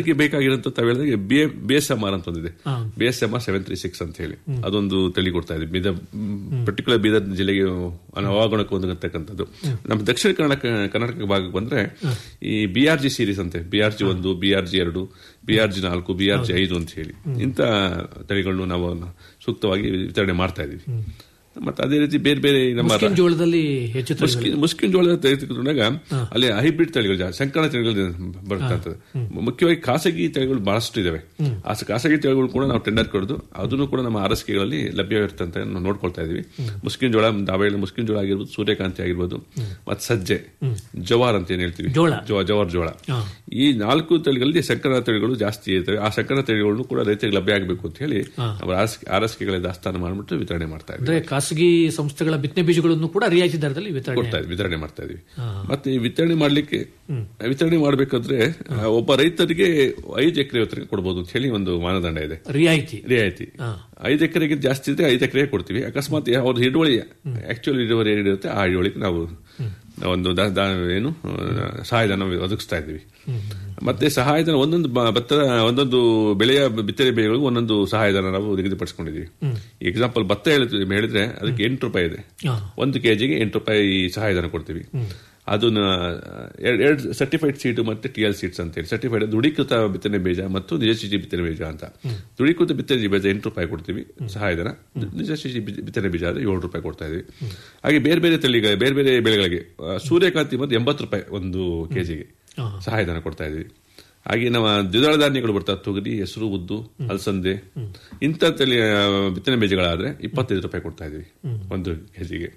ಈಗಂತೂ ತಾವು ಹೇಳಿದಾಗ B B S M R ಅಂತ ಒಂದಿದೆ B S M R seven three six ಅಂತ ಹೇಳಿ ಅದೊಂದು ತಳಿ ಕೊಡ್ತಾ ಇದೆ ಬೀದರ್ ಪರ್ಟಿಕ್ಯುಲರ್ ಬೀದರ್ ಜಿಲ್ಲೆಗೆ ಹವಾಗುಣಕ್ಕೆ ಹೊಂದತಕ್ಕಂಥದ್ದು ನಮ್ಮ ದಕ್ಷಿಣ ಕರ್ನಾಟಕ ಕರ್ನಾಟಕ ಭಾಗಕ್ಕೆ ಬಂದ್ರೆ ಈ ಬಿ ಆರ್ ಜಿ ಸೀರೀಸ್ ಅಂತೆ ಬಿ ಆರ್ ಜಿ ಒಂದು ಬಿ ಆರ್ ಜಿ ಎರಡು ಬಿ ಆರ್ ಜಿ ನಾಲ್ಕು ಬಿ ಆರ್ ಜಿ ಐದು ಅಂತ ಹೇಳಿ ಇಂಥ ತಳಿಗಳನ್ನು ನಾವು ಸೂಕ್ತವಾಗಿ ವಿತರಣೆ ಮಾಡ್ತಾ ಇದೀವಿ ಮತ್ತೆ ಅದೇ ರೀತಿ ಬೇರೆ ಬೇರೆ ನಮ್ಮ ಮುಸ್ಕಿನ್ ಜೋಳದಲ್ಲಿ ಹೆಚ್ಚು ತಳಿಗಳು. ಮುಸ್ಕಿನ್ ಮುಸ್ಕಿನ್ ಜೋಳದ ತೆಗೆದುಕೊಂಡಾಗ ಅಲ್ಲಿ ಹೈಬ್ರಿಡ್ ತಳಿಗಳು ಜಾ- ಸಂಕರ ತಳಿಗಳು ಬರ್ತಾ ಇರ್ತದೆ ಮುಖ್ಯವಾಗಿ ಖಾಸಗಿ ತಳಿಗಳು ಬಹಳಷ್ಟು ಇದಾವೆ ಆ ಖಾಸಗಿ ತಳಿಗಳು ಕೂಡ ನಾವು ಟೆಂಡರ್ ಕರೆದು ಅದನ್ನು ಕೂಡ ನಮ್ಮ ಆರಸ್ಕೆಗಳಲ್ಲಿ ಲಭ್ಯವಿರ್ತಂತ ನಾವು ನೋಡ್ಕೊಳ್ತಾ ಇದೀವಿ ಮುಸ್ಕಿನ್ ಜೋಳ ದಾವೇಳಿ ಮುಸ್ಕಿನ್ ಜೋಳ ಆಗಿರ್ಬೋದು ಸೂರ್ಯಕಾಂತಿ ಆಗಿರ್ಬೋದು ಮತ್ತೆ ಸಜ್ಜೆ ಜವಾರ್ ಅಂತ ಏನ್ ಹೇಳ್ತೀವಿ ಜೋಳ. ಜವ- ಜವಾರ್ ಜೋಳ ಈ ನಾಲ್ಕು ತಳಿಗಳಲ್ಲಿ ಸಂಕರ ತಳಿಗಳು ಜಾಸ್ತಿ ಇರ್ತವೆ ಆ ಸಂಕರ ತಳಿಗಳನ್ನು ಕೂಡ ರೈತರಿಗೆ ಲಭ್ಯ ಆಗಬೇಕು ಅಂತ ಹೇಳಿ ನಾವು ಆರಸ್ಕೆಗಳ ದಾಸ್ತಾನು ಮಾಡಿಬಿಟ್ಟು ವಿತರಣೆ ಮಾಡ್ತಾ ಇದ್ದೀವಿ ಅಂದ್ರೆ ಖಾಸಗಿ ಸಂಸ್ಥೆಗಳ ಬಿತ್ತನೆ ಬೀಜಗಳನ್ನು ಕೂಡ ರಿಯಾಯಿತಿ ದರದಲ್ಲಿ ವಿತರಣೆ ಕೊಡ್ತಾ ಇದ್ವಿ ವಿತರಣೆ ಮಾಡ್ತಾ ಇದೀವಿ ಮತ್ತೆ ಈ ವಿತರಣೆ ಮಾಡ್ಲಿಕ್ಕೆ ವಿತರಣೆ ಮಾಡ್ಬೇಕಾದ್ರೆ ಆ, ಒಬ್ಬ ರೈತರಿಗೆ ಐದು ಎಕರೆ ಹೊತ್ತಿಗೆ ಕೊಡಬಹುದು ಅಂತ ಹೇಳಿ ಒಂದು ಮಾನದಂಡ ಇದೆ ರಿಯಾಯಿತಿ ರಿಯಾಯಿತಿ ಐದು ಎಕರೆಗೆ ಜಾಸ್ತಿ ಇದ್ರೆ ಐದು ಎಕರೆ ಕೊಡ್ತೀವಿ ಅಕಸ್ಮಾತ್ ಅವ್ರ ಹಿಡುವಳಿ ಆಕ್ಚುಲಿ ಹಿಡುವಳಿ ಏನಿರುತ್ತೆ ಆ ಹಿಡುವಳಿಗೆ ನಾವು ಒಂದು ದ- ದ- ಏನು ಆ, ಸಹಾಯಧನ ಒದಗಿಸ್ತಾ ಇದ್ದೀವಿ ಮತ್ತೆ ಸಹಾಯಧನ ಒಂದೊಂದು ಬ- ಭತ್ತದ ಒಂದೊಂದು ಬೆಳೆಯ ಬಿತ್ತನೆ ಬೆಳೆಗಳಿಗೂ ಒಂದೊಂದು ಸಹಾಯಧನ ನಾವು ನಿಗದಿಪಡಿಸಿಕೊಂಡಿದ್ದೀವಿ ಎಕ್ಸಾಂಪಲ್ ಭತ್ತ ಹೇಳಿದ್ವಿ ಹೇಳಿದ್ರೆ ಅದಕ್ಕೆ ಎಂಟು ರೂಪಾಯಿ ಇದೆ ಒಂದು ಕೆಜಿಗೆ ಎಂಟು ರೂಪಾಯಿ ಸಹಾಯಧನ ಕೊಡ್ತೀವಿ ಅದನ್ನ ಎರಡು ಸರ್ಟಿಫೈಡ್ ಸೀಟು ಮತ್ತೆ ಟಿ ಎಲ್ ಸೀಟ್ಸ್ ಅಂತ ಹೇಳಿ ಸರ್ಟಿಫೈಡ್ ದೃಢೀಕೃತ ಬಿತ್ತನೆ ಬೀಜ ಮತ್ತು ನಿಜ ಶಿಶಿ ಬಿತ್ತನೆ ಬೀಜ ಅಂತ ದೃಢೀಕೃತ ಬಿತ್ತನೆ ಬೀಜ ಎಂಟು ರೂಪಾಯಿ ಕೊಡ್ತೀವಿ ಸಹಾಯಧನ ನಿಜ ಶಿಶಿ ಬಿ- ಬಿತ್ತನೆ ಬೀಜ ಆದ್ರೆ ಏಳು ರೂಪಾಯಿ ಕೊಡ್ತಾ ಇದೀವಿ ಹಾಗೆ ಬೇರೆ ಬೇರೆ ತಳಿಗಳ ಬೇರೆ ಬೇರೆ ಬೆಳೆಗಳಿಗೆ ಆ, ಸೂರ್ಯಕಾಂತಿ ಮತ್ತು ಎಂಬತ್ತು ರೂಪಾಯಿ ಒಂದು ಕೆಜಿಗೆ ಸಹಾಯಧನ ಕೊಡ್ತಾ ಇದೀವಿ ಹಾಗೆ ನಮ್ಮ ದ್ವಿದಳ ಧಾನ್ಯಗಳು ಬರ್ತಾವೆ ತೊಗರಿ ಹೆಸರು ಉದ್ದು ಅಲಸಂದೆ ಇಂಥ ತಳಿ ಆ, ಬಿತ್ತನೆ ಬೀಜಗಳಾದ್ರೆ ಇಪ್ಪತ್ತೈದು ರೂಪಾಯಿ ಕೊಡ್ತಾ ಇದೀವಿ ಒಂದು ಕೆಜಿಗೆ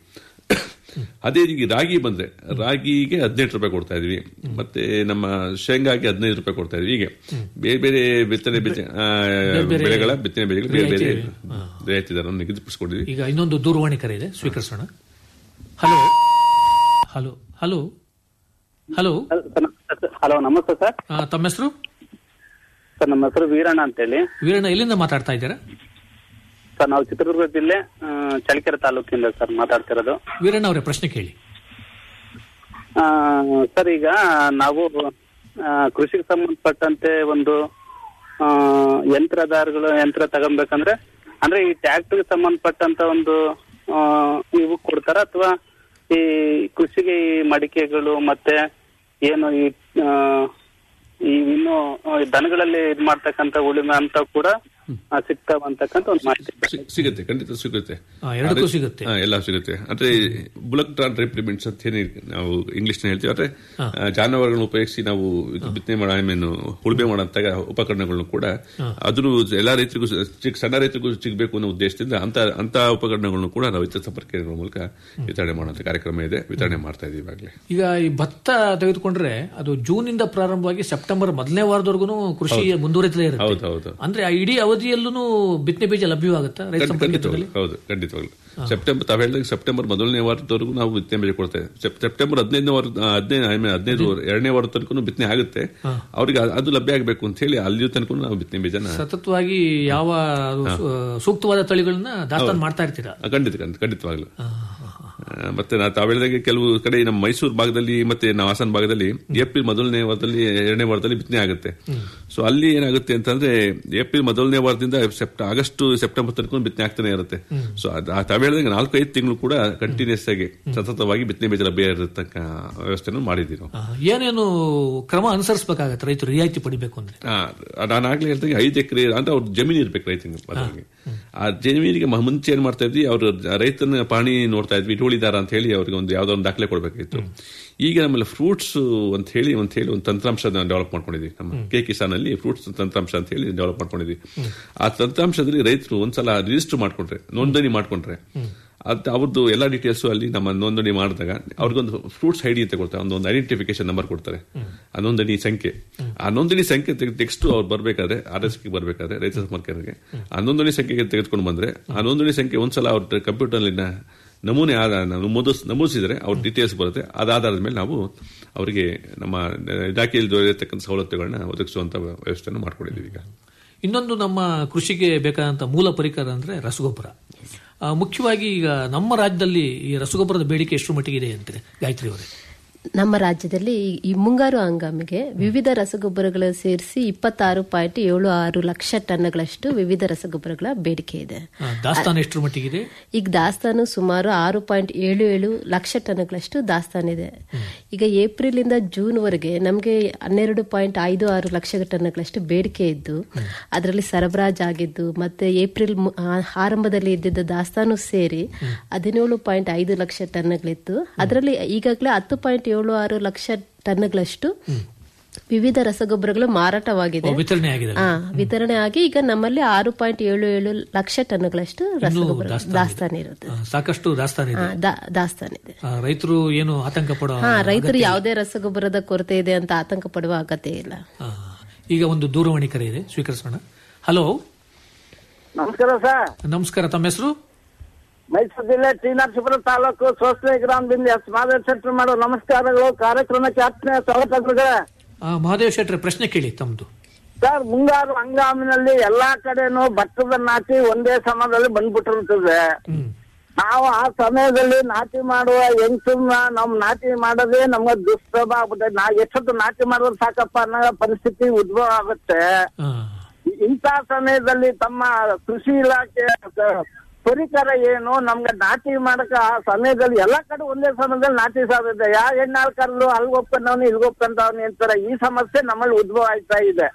ಅದೇ ರೀತಿ ರಾಗಿ ಬಂದ್ರೆ ರಾಗಿಗೆ ಹದಿನೆಂಟು ರೂಪಾಯಿ ಕೊಡ್ತಾ ಇದೀವಿ ಮತ್ತೆ ನಮ್ಮ ಶೇಂಗಾಗೆ ಹದಿನೈದು ರೂಪಾಯಿ ಕೊಡ್ತಾ ಇದೀವಿ ಹೀಗೆ ಬೇರೆ ಬೇರೆ ಬಿತ್ತನೆ ಬೀಜ ಆ, ಬೆಳೆಗಳ ಬಿತ್ತನೆ ಬೀಜಗಳು ಬೇರೆ ಬೇರೆ ರಿಯಾಯಿತಿ ದರವನ್ನು ನಿಗದಿಪಡಿಸಿಕೊಂಡಿದ್ವಿ ಈಗ ಇನ್ನೊಂದು ದೂರವಾಣಿ ಕರೆ ಇದೆ ಸ್ವೀಕರಿಸೋಣ hello hello hello hello hello ನಮಸ್ತೆ ಸರ್ ಆ, ತಮ್ಮ ಹೆಸರು ಸರ್ ನಮ್ಮ ಹೆಸರು ವೀರಣ್ಣ ಅಂತೇಳಿ ವೀರಣ್ಣ ಎಲ್ಲಿಂದ ಮಾತಾಡ್ತಾ ಇದ್ದೀರಾ ಸರ್ ನಾವು ಚಿತ್ರದುರ್ಗ ಜಿಲ್ಲೆ ಆ, ಚಳ್ಳಕೆರೆ ತಾಲೂಕಿಂದ ಸರ್ ಮಾತಾಡ್ತಿರೋದು ವೀರಣ್ಣ ಅವರೇ ಪ್ರಶ್ನೆ ಕೇಳಿ ಆ, ಸರ್ ಈಗ ನಾವು ಆ, ಕೃಷಿಗೆ ಸಂಬಂಧಪಟ್ಟಂತೆ ಒಂದು ಆ, ಯಂತ್ರಧಾರಗಳು ಯಂತ್ರ ತಗೊಬೇಕಂದ್ರೆ ಅಂದ್ರೆ ಈ ಟ್ರ್ಯಾಕ್ಟರ್ಗೆ ಸಂಬಂಧಪಟ್ಟಂತ ಒಂದು ಆ, ಇವು ಕೊಡ್ತಾರ ಅಥವಾ ಈ ಕೃಷಿಗೆ ಈ ಮಡಿಕೆಗಳು ಮತ್ತೆ ಏನು ಈ ಆ, ಈ ಇನ್ನು ಆ, ದನಗಳಲ್ಲಿ ಇದ್ ಮಾಡ್ತಕ್ಕಂತ ಉಳಿಮೆ ಅಂತ ಕೂಡ ಆ, ಸಿಗ್ತಾವ ಅಂತಕ್ಕಂತ ಒಂದು ಮಾಹಿತಿ ಸಿಗ್- ಸಿಗುತ್ತೆ ಖಂಡಿತ ಸಿಗುತ್ತೆ ಆ, ಎರಡಕ್ಕೂ ಅದೇ- ಸಿಗುತ್ತೆ. ಹಾ, ಎಲ್ಲ ಸಿಗುತ್ತೆ ಅಂದ್ರೆ ಬುಲಕ್ ಟ್ರಾನ್ ರಿಪ್ಲಿಮೆಂಟ್ಸ್ ಅಂತ ಏನ್ ನಾವು ಇಂಗ್ಲಿಷ್ ಹೇಳ್ತೀವಿ ಅಂದ್ರೆ ಆ, ಜಾನುವಾರುಗಳನ್ನ ಉಪಯೋಗಿಸಿ ನಾವು ಇದು ಬಿತ್ತನೆ ಮಾಡೋ ಐ ಮೀನ್ ಉಳುಮೆ ಮಾಡೋಂತ ಉಪಕರಣಗಳನ್ನು ಕೂಡ ಅದನ್ನು ಎಲ್ಲಾ ರೈತರಿಗೂ ಸ- ಚಿಕ್ಕ ಸಣ್ಣ ರೈತರಿಗೂ ಸಿಗಬೇಕು ಅನ್ನೋ ಉದ್ದೇಶದಿಂದ ಅಂತ ಅಂತ ಉಪಕರಣಗಳನ್ನು ಕೂಡ ನಾವು ರೈತ ಸಂಪರ್ಕ ಕೇಂದ್ರಗಳ ಮೂಲಕ ವಿತರಣೆ ಮಾಡುವಂತ ಕಾರ್ಯಕ್ರಮ ಇದೆ ವಿತರಣೆ ಮಾಡ್ತಾ ಇದೀವಿ ಈಗಾಗಲೇ ಈಗ ಈ ಭತ್ತ ತೆಗೆದುಕೊಂಡ್ರೆ ಅದು ಜೂನ್ ಇಂದ ಪ್ರಾರಂಭವಾಗಿ ಸೆಪ್ಟೆಂಬರ್ ಮೊದಲನೇ ವಾರದವರೆಗೂ ಕೃಷಿ ಮುಂದುವರಿತಲೇ ಇರುತ್ತೆ ಹೌದು ಹೌದು ಅಂದ್ರೆ ಆ ಇಡೀ ಅವಧಿಯಲ್ಲೂ ಬಿತ್ತನೆ ಬೀಜ ಲಭ್ಯವಾಗುತ್ತಾ ರೈತ ಸಂಪರ್ಕ ಖಂಡಿತವಾಗ್ಲು ಹೌದು ಖಂಡಿತವಾಗ್ಲು ಸೆಪ್ಟೆಂಬರ್ ತಾವು ಹೇಳಿದಾಗ ಸೆಪ್ಟೆಂಬರ್ ಮೊದಲನೇ ವಾರದವರೆಗೂ ನಾವು ಬಿತ್ತನೆ ಬೆಳೆ ಕೊಡ್ತೇವೆ ಸೆಪ್- ಸೆಪ್ಟೆಂಬರ್ ಹದಿನೈದನೇ ವಾರ ಹದಿನೈದು I mean ಹದಿನೈದು ಎರಡನೇ ವಾರದ ತನಕ ಬಿತ್ತನೆ ಆಗುತ್ತೆ ಅವ್ರಿಗೆ ಅ- ಅದು ಲಭ್ಯ ಆಗಬೇಕು ಅಂತ ಹೇಳಿ ಅಲ್ಲಿ ತನಕ ನಾವು ಬಿತ್ತನೆ ಬೀಜನ ಸತತವಾಗಿ ಯಾವ ಅದು ಸೂ- ಸೂಕ್ತವಾದ ತಳಿಗಳನ್ನ ದಾಸ್ತಾನು ಮಾಡ್ತಾ ಇರ್ತೀರಾ ಆ, ಖಂಡಿತ ಖಂಡಿತ ಖಂಡಿತವಾಗ್ಲು ಆ, ಮತ್ತೆ ನಾ ತಾವು ಹೇಳಿದಾಗೆ ಕೆಲವು ಕಡೆ ನಮ್ಮ ಮೈಸೂರು ಭಾಗದಲ್ಲಿ ಮತ್ತೆ ನಾವು ಹಾಸನ ಭಾಗದಲ್ಲಿ ಏಪ್ರಿಲ್ ಮೊದಲನೇ ವಾರದಲ್ಲಿ ಎರಡನೇ ವಾರದಲ್ಲಿ ಬಿತ್ತನೆ ಆಗುತ್ತೆ ಸೊ ಅಲ್ಲಿ ಏನಾಗುತ್ತೆ ಅಂತಂದ್ರೆ ಏಪ್ರಿಲ್ ಮೊದಲನೇ ವಾರದಿಂದ ಸೆಪ್ಟ ಆಗಸ್ಟ್ ಸೆಪ್ಟೆಂಬರ್ ತನಕ ಬಿತ್ತನೆ ಆಗ್ತಾನೆ ಇರುತ್ತೆ ಸೊ ತಾವು ಹೇಳಿದಾಗ ನಾಲ್ಕು ಐದು ತಿಂಗಳು ಕೂಡ ಕಂಟಿನ್ಯೂಸ್ ಆಗಿ ಸತತವಾಗಿ ಬಿತ್ತನೆ ಬೀಜ ಲಭ್ಯ ಇರತಕ್ಕ ವ್ಯವಸ್ಥೆನೂ ಮಾಡಿದ್ದೀವಿ ನಾವು ಆ, ಏನೇನು ಕ್ರಮ ಅನುಸರಿಸಬೇಕಾಗತ್ತೆ ರೈತರು ರಿಯಾಯಿತಿ ಪಡಿಬೇಕು ಅಂದ್ರೆ ಆ, ನಾನು ಆಗ್ಲೇ ಹೇಳ್ದಂಗೆ ಐದು ಎಕರೆ ಅಂದ್ರೆ ಅವ್ರ ಜಮೀನು ಇರ್ಬೇಕು ರೈತನಿಗೆ ಮೊದಲಿಗೆ ಆ ಜಮೀನಿಗೆ ಮ- ಮುಂಚೆ ಏನ್ ಮಾಡ್ತಾ ಇದ್ವಿ ಅವ್ರ ರೈತನ ಪಾಣಿ ನೋಡ್ತಾ ಇದ್ವಿ ಇಟ್ಕೊಂಡಿದಾರ ಅಂತ ಹೇಳಿ ಅವ್ರಿಗೆ ಒಂದು ಯಾವ್ದೋ ಒಂದು ದಾಖಲೆ ಕೊಡ್ಬೇಕಾಗಿತ್ತು ಈಗ ನಮ್ಮಲ್ಲಿ ಫ್ರೂಟ್ಸ್ ಅಂತ ಹೇಳಿ ಅಂತ ಹೇಳಿ ಒಂದು ತಂತ್ರಾಂಶ ಡೆವಲಪ್ ಮಾಡ್ಕೊಂಡಿದ್ವಿ ನಮ್ಮ ಕೆ ಕಿಸಾನ್ ಅಲ್ಲಿ ಫ್ರೂಟ್ಸ್ ತಂತ್ರಾಂಶ ಅಂತ ಹೇಳಿ ಡೆವಲಪ್ ಮಾಡ್ಕೊಂಡಿದ್ವಿ ಆ ತಂತ್ರಾಂಶದಲ್ಲಿ ರೈತರು ಒಂದ್ಸಲ ರಿಜಿಸ್ಟರ್ ಮಾಡ್ಕೊಂಡ್ರೆ ನೋಂದಣಿ ಮಾಡ್ಕೊಂಡ್ರೆ ಅದ್ ಅವ್ರದ್ದು ಎಲ್ಲ ಡೀಟೇಲ್ಸ್ ಅಲ್ಲಿ ನಮ್ಮ ನೋಂದಣಿ ಮಾಡಿದಾಗ ಅವ್ರಿಗೊಂದು ಫ್ರೂಟ್ಸ್ ಐಡಿ ಅಂತ ಕೊಡ್ತಾರೆ ಒಂದು ಒಂದು ಐಡೆಂಟಿಫಿಕೇಶನ್ ನಂಬರ್ ಕೊಡ್ತಾರೆ ಆ ನೋಂದಣಿ ಸಂಖ್ಯೆ ಆ ನೋಂದಣಿ ಸಂಖ್ಯೆ ಟೆಕ್ಸ್ಟ್ ಅವ್ರು ಬರ್ಬೇಕಾದ್ರೆ ಆರ್ ಎಸ್ ಬರ್ಬೇಕಾದ್ರೆ ರೈತ ಸಂಪರ್ಕರಿಗೆ ಆ ನೋಂದಣಿ ಸಂಖ್ಯೆಗೆ ತೆಗೆದುಕೊಂಡು ಬಂದ್ರೆ ಆ ನೋಂದಣಿ ಸಂಖ್ಯೆ ಒಂದ್ಸಲ ಅವ್ರ ಕಂಪ್ಯೂಟರ್ ನಮೂನೆ ಆದ ನಮೂದಿಸ್ ನಮೂದಿಸಿದ್ರೆ ಅವ್ರ ಡೀಟೇಲ್ಸ್ ಬರುತ್ತೆ ಅದಾಧಾರದ ಮೇಲೆ ನಾವು ಅವರಿಗೆ ನಮ್ಮ ಇಲಾಖೆಯಲ್ಲಿ ದೊರೆಯತಕ್ಕಂಥ ಸವಲತ್ತುಗಳನ್ನ ಒದಗಿಸುವಂತ ವ್ಯವಸ್ಥೆಯನ್ನು ಮಾಡ್ಕೊಂಡಿದ್ದೀವಿ ಈಗ ಇನ್ನೊಂದು ನಮ್ಮ ಕೃಷಿಗೆ ಬೇಕಾದಂತ ಮೂಲ ಪರಿಕರ ಅಂದ್ರೆ ರಸಗೊಬ್ಬರ ಆ, ಮುಖ್ಯವಾಗಿ ಈಗ ನಮ್ಮ ರಾಜ್ಯದಲ್ಲಿ ಈ ರಸಗೊಬ್ಬರದ ಬೇಡಿಕೆ ಎಷ್ಟು ಮಟ್ಟಿಗೆ ಇದೆ ಅಂತಾರೆ ಗಾಯತ್ರಿ ಅವರೇ ನಮ್ಮ ರಾಜ್ಯದಲ್ಲಿ ಈ- ಈ ಮುಂಗಾರು ಹಂಗಾಮಿಗೆ ವಿವಿಧ ರಸಗೊಬ್ಬರಗಳು ಸೇರಿಸಿ ಇಪ್ಪತ್ತಾರು ಪಾಯಿಂಟ್ ಏಳು ಆರು ಲಕ್ಷ ಟನ್ಗಳಷ್ಟು ವಿವಿಧ ರಸಗೊಬ್ಬರಗಳ ಬೇಡಿಕೆ ಇದೆ ಆ, ದಾಸ್ತಾನು ಎಷ್ಟರ ಮಟ್ಟಿಗಿದೆ ಈಗ ದಾಸ್ತಾನು ಸುಮಾರು ಆರು ಪಾಯಿಂಟ್ ಏಳು ಏಳು ಲಕ್ಷ ಟನ್ಗಳಷ್ಟು ದಾಸ್ತಾನಿದೆ ಈಗ ಏಪ್ರಿಲ್ ಇಂದ ಜೂನ್ ವರೆಗೆ ನಮಗೆ ಹನ್ನೆರಡು ಪಾಯಿಂಟ್ ಐದು ಆರು ಲಕ್ಷ ಟನ್ಗಳಷ್ಟು ಬೇಡಿಕೆ ಇದ್ದು ಅದರಲ್ಲಿ ಸರಬರಾಜು ಆಗಿದ್ದು ಮತ್ತೆ ಏಪ್ರಿಲ್ ಮು- ಆ, ಆರಂಭದಲ್ಲಿ ಇದ್ದಿದ್ದ ದಾಸ್ತಾನು ಸೇರಿ ಹದಿನೇಳು ಪಾಯಿಂಟ್ ಐದು ಲಕ್ಷ ಟನ್ಗಳಿತ್ತು ಅದರಲ್ಲಿ ಈಗಾಗಲೇ ಹತ್ತು ಪಾಯಿಂಟ್ ಏಳು ಆರು ಲಕ್ಷ ಟನ್ಗಳಷ್ಟು ವಿವಿಧ ರಸಗೊಬ್ಬರಗಳು ಮಾರಾಟವಾಗಿದೆ ಓ, ವಿತರಣೆ ಆಗಿದೆ ಆ, ವಿತರಣೆ ಆಗಿ ಈಗ ನಮ್ಮಲ್ಲಿ ಆರು ಪಾಯಿಂಟ್ ಏಳು ಏಳು ಲಕ್ಷ ಟನ್ಗಳಷ್ಟು ರಸಗೊಬ್ಬರ ದಾಸ್ತಾನು ದಾಸ್ತಾನು ಇರುತ್ತೆ ಆ, ಸಾಕಷ್ಟು ದಾಸ್ತಾನು ಇದೆ ಆ, ದಾ- ದಾಸ್ತಾನಿದೆ ಆ, ರೈತರು ಏನು ಆತಂಕ ಪಡೋ ಹಾ ರೈತರು ಯಾವುದೇ ರಸಗೊಬ್ಬರದ ಕೊರತೆ ಇದೆ ಅಂತ ಆತಂಕ ಪಡುವ ಅಗತ್ಯ ಇಲ್ಲ ಆ, ಈಗ ಒಂದು ದೂರವಾಣಿ ಕರೆ ಇದೆ ಸ್ವೀಕರಿಸೋಣ ಹಲೋ ನಮಸ್ಕಾರ ಸರ್ ನಮಸ್ಕಾರ ತಮ್ಮ ಹೆಸರು ಮೈಸೂರು ಜಿಲ್ಲೆ ಟಿ ನರಸೀಪುರ ತಾಲೂಕು ಸೋಸ್ಲೆ ಗ್ರಾಮದಿಂದ ಎಸ್ ಮಾದೇವ್ ಸೆಂಟರ್ ಮಾಡೋ ನಮಸ್ಕಾರಗಳು ಕಾರ್ಯಕ್ರಮಕ್ಕೆ ಆತ್ಮೀಯ ಸ್ವಾಗತಗಳು ಆ, ಮಹಾದೇವ್ ಶೆಟ್ರೆ ಪ್ರಶ್ನೆ ಕೇಳಿ ತಮ್ದು ಸರ್ ಮುಂಗಾರು ಹಂಗಾಮಿನಲ್ಲಿ ಎಲ್ಲಾ ಕಡೆನೂ ಭತ್ತದ ನಾಟಿ ಒಂದೇ ಸಮಯದಲ್ಲಿ ಬಂದ್ಬಿಟ್ಟಿರ್ತದೆ ನಾವು ಆ ಸಮಯದಲ್ಲಿ ನಾಟಿ ಮಾಡುವ ಹೆಂಗಸನ್ನ ನಮ್ ನಾಟಿ ಮಾಡೋದೇ ನಮ್ಗೆ ದುಷ್ಪ್ರಭ ಆಗ್ಬಿಟ್ಟೆ ನಾ ಎಷ್ಟೊತ್ತು ನಾಟಿ ಮಾಡಿದ್ರೆ ಸಾಕಪ್ಪ ಅನ್ನೋ ಪರಿಸ್ಥಿತಿ ಉದ್ಭವ ಆಗುತ್ತೆ ಇಂಥ ಸಮಯದಲ್ಲಿ ತಮ್ಮ ಕೃಷಿ ಇಲಾಖೆ ಕ- ಪರಿಕರ ಏನು ನಮ್ಗೆ ನಾಟಿ ಮಾಡಕ ಆ ಸಮಯದಲ್ಲಿ ಎಲ್ಲಾ ಕಡೆ ಒಂದೇ ಸಮಯದಲ್ಲಿ ನಾಟಿ ಸಾಧ್ಯತೆ ಯಾ ಹೆಣ್ಣಾಳ್ ಕರ್ಲು ಅಲ್ಗ್ ಒಪ್ಕೊಂಡವ್ನು ಇಲ್ಗ್ ಒಪ್ಕೊಂಡವ್ನು ಅಂತಾರೆ ಈ ಸಮಸ್ಯೆ ನಮ್ಮಲ್ಲಿ ಉದ್ಭವ ಆಯ್ತಾ ಇದೆ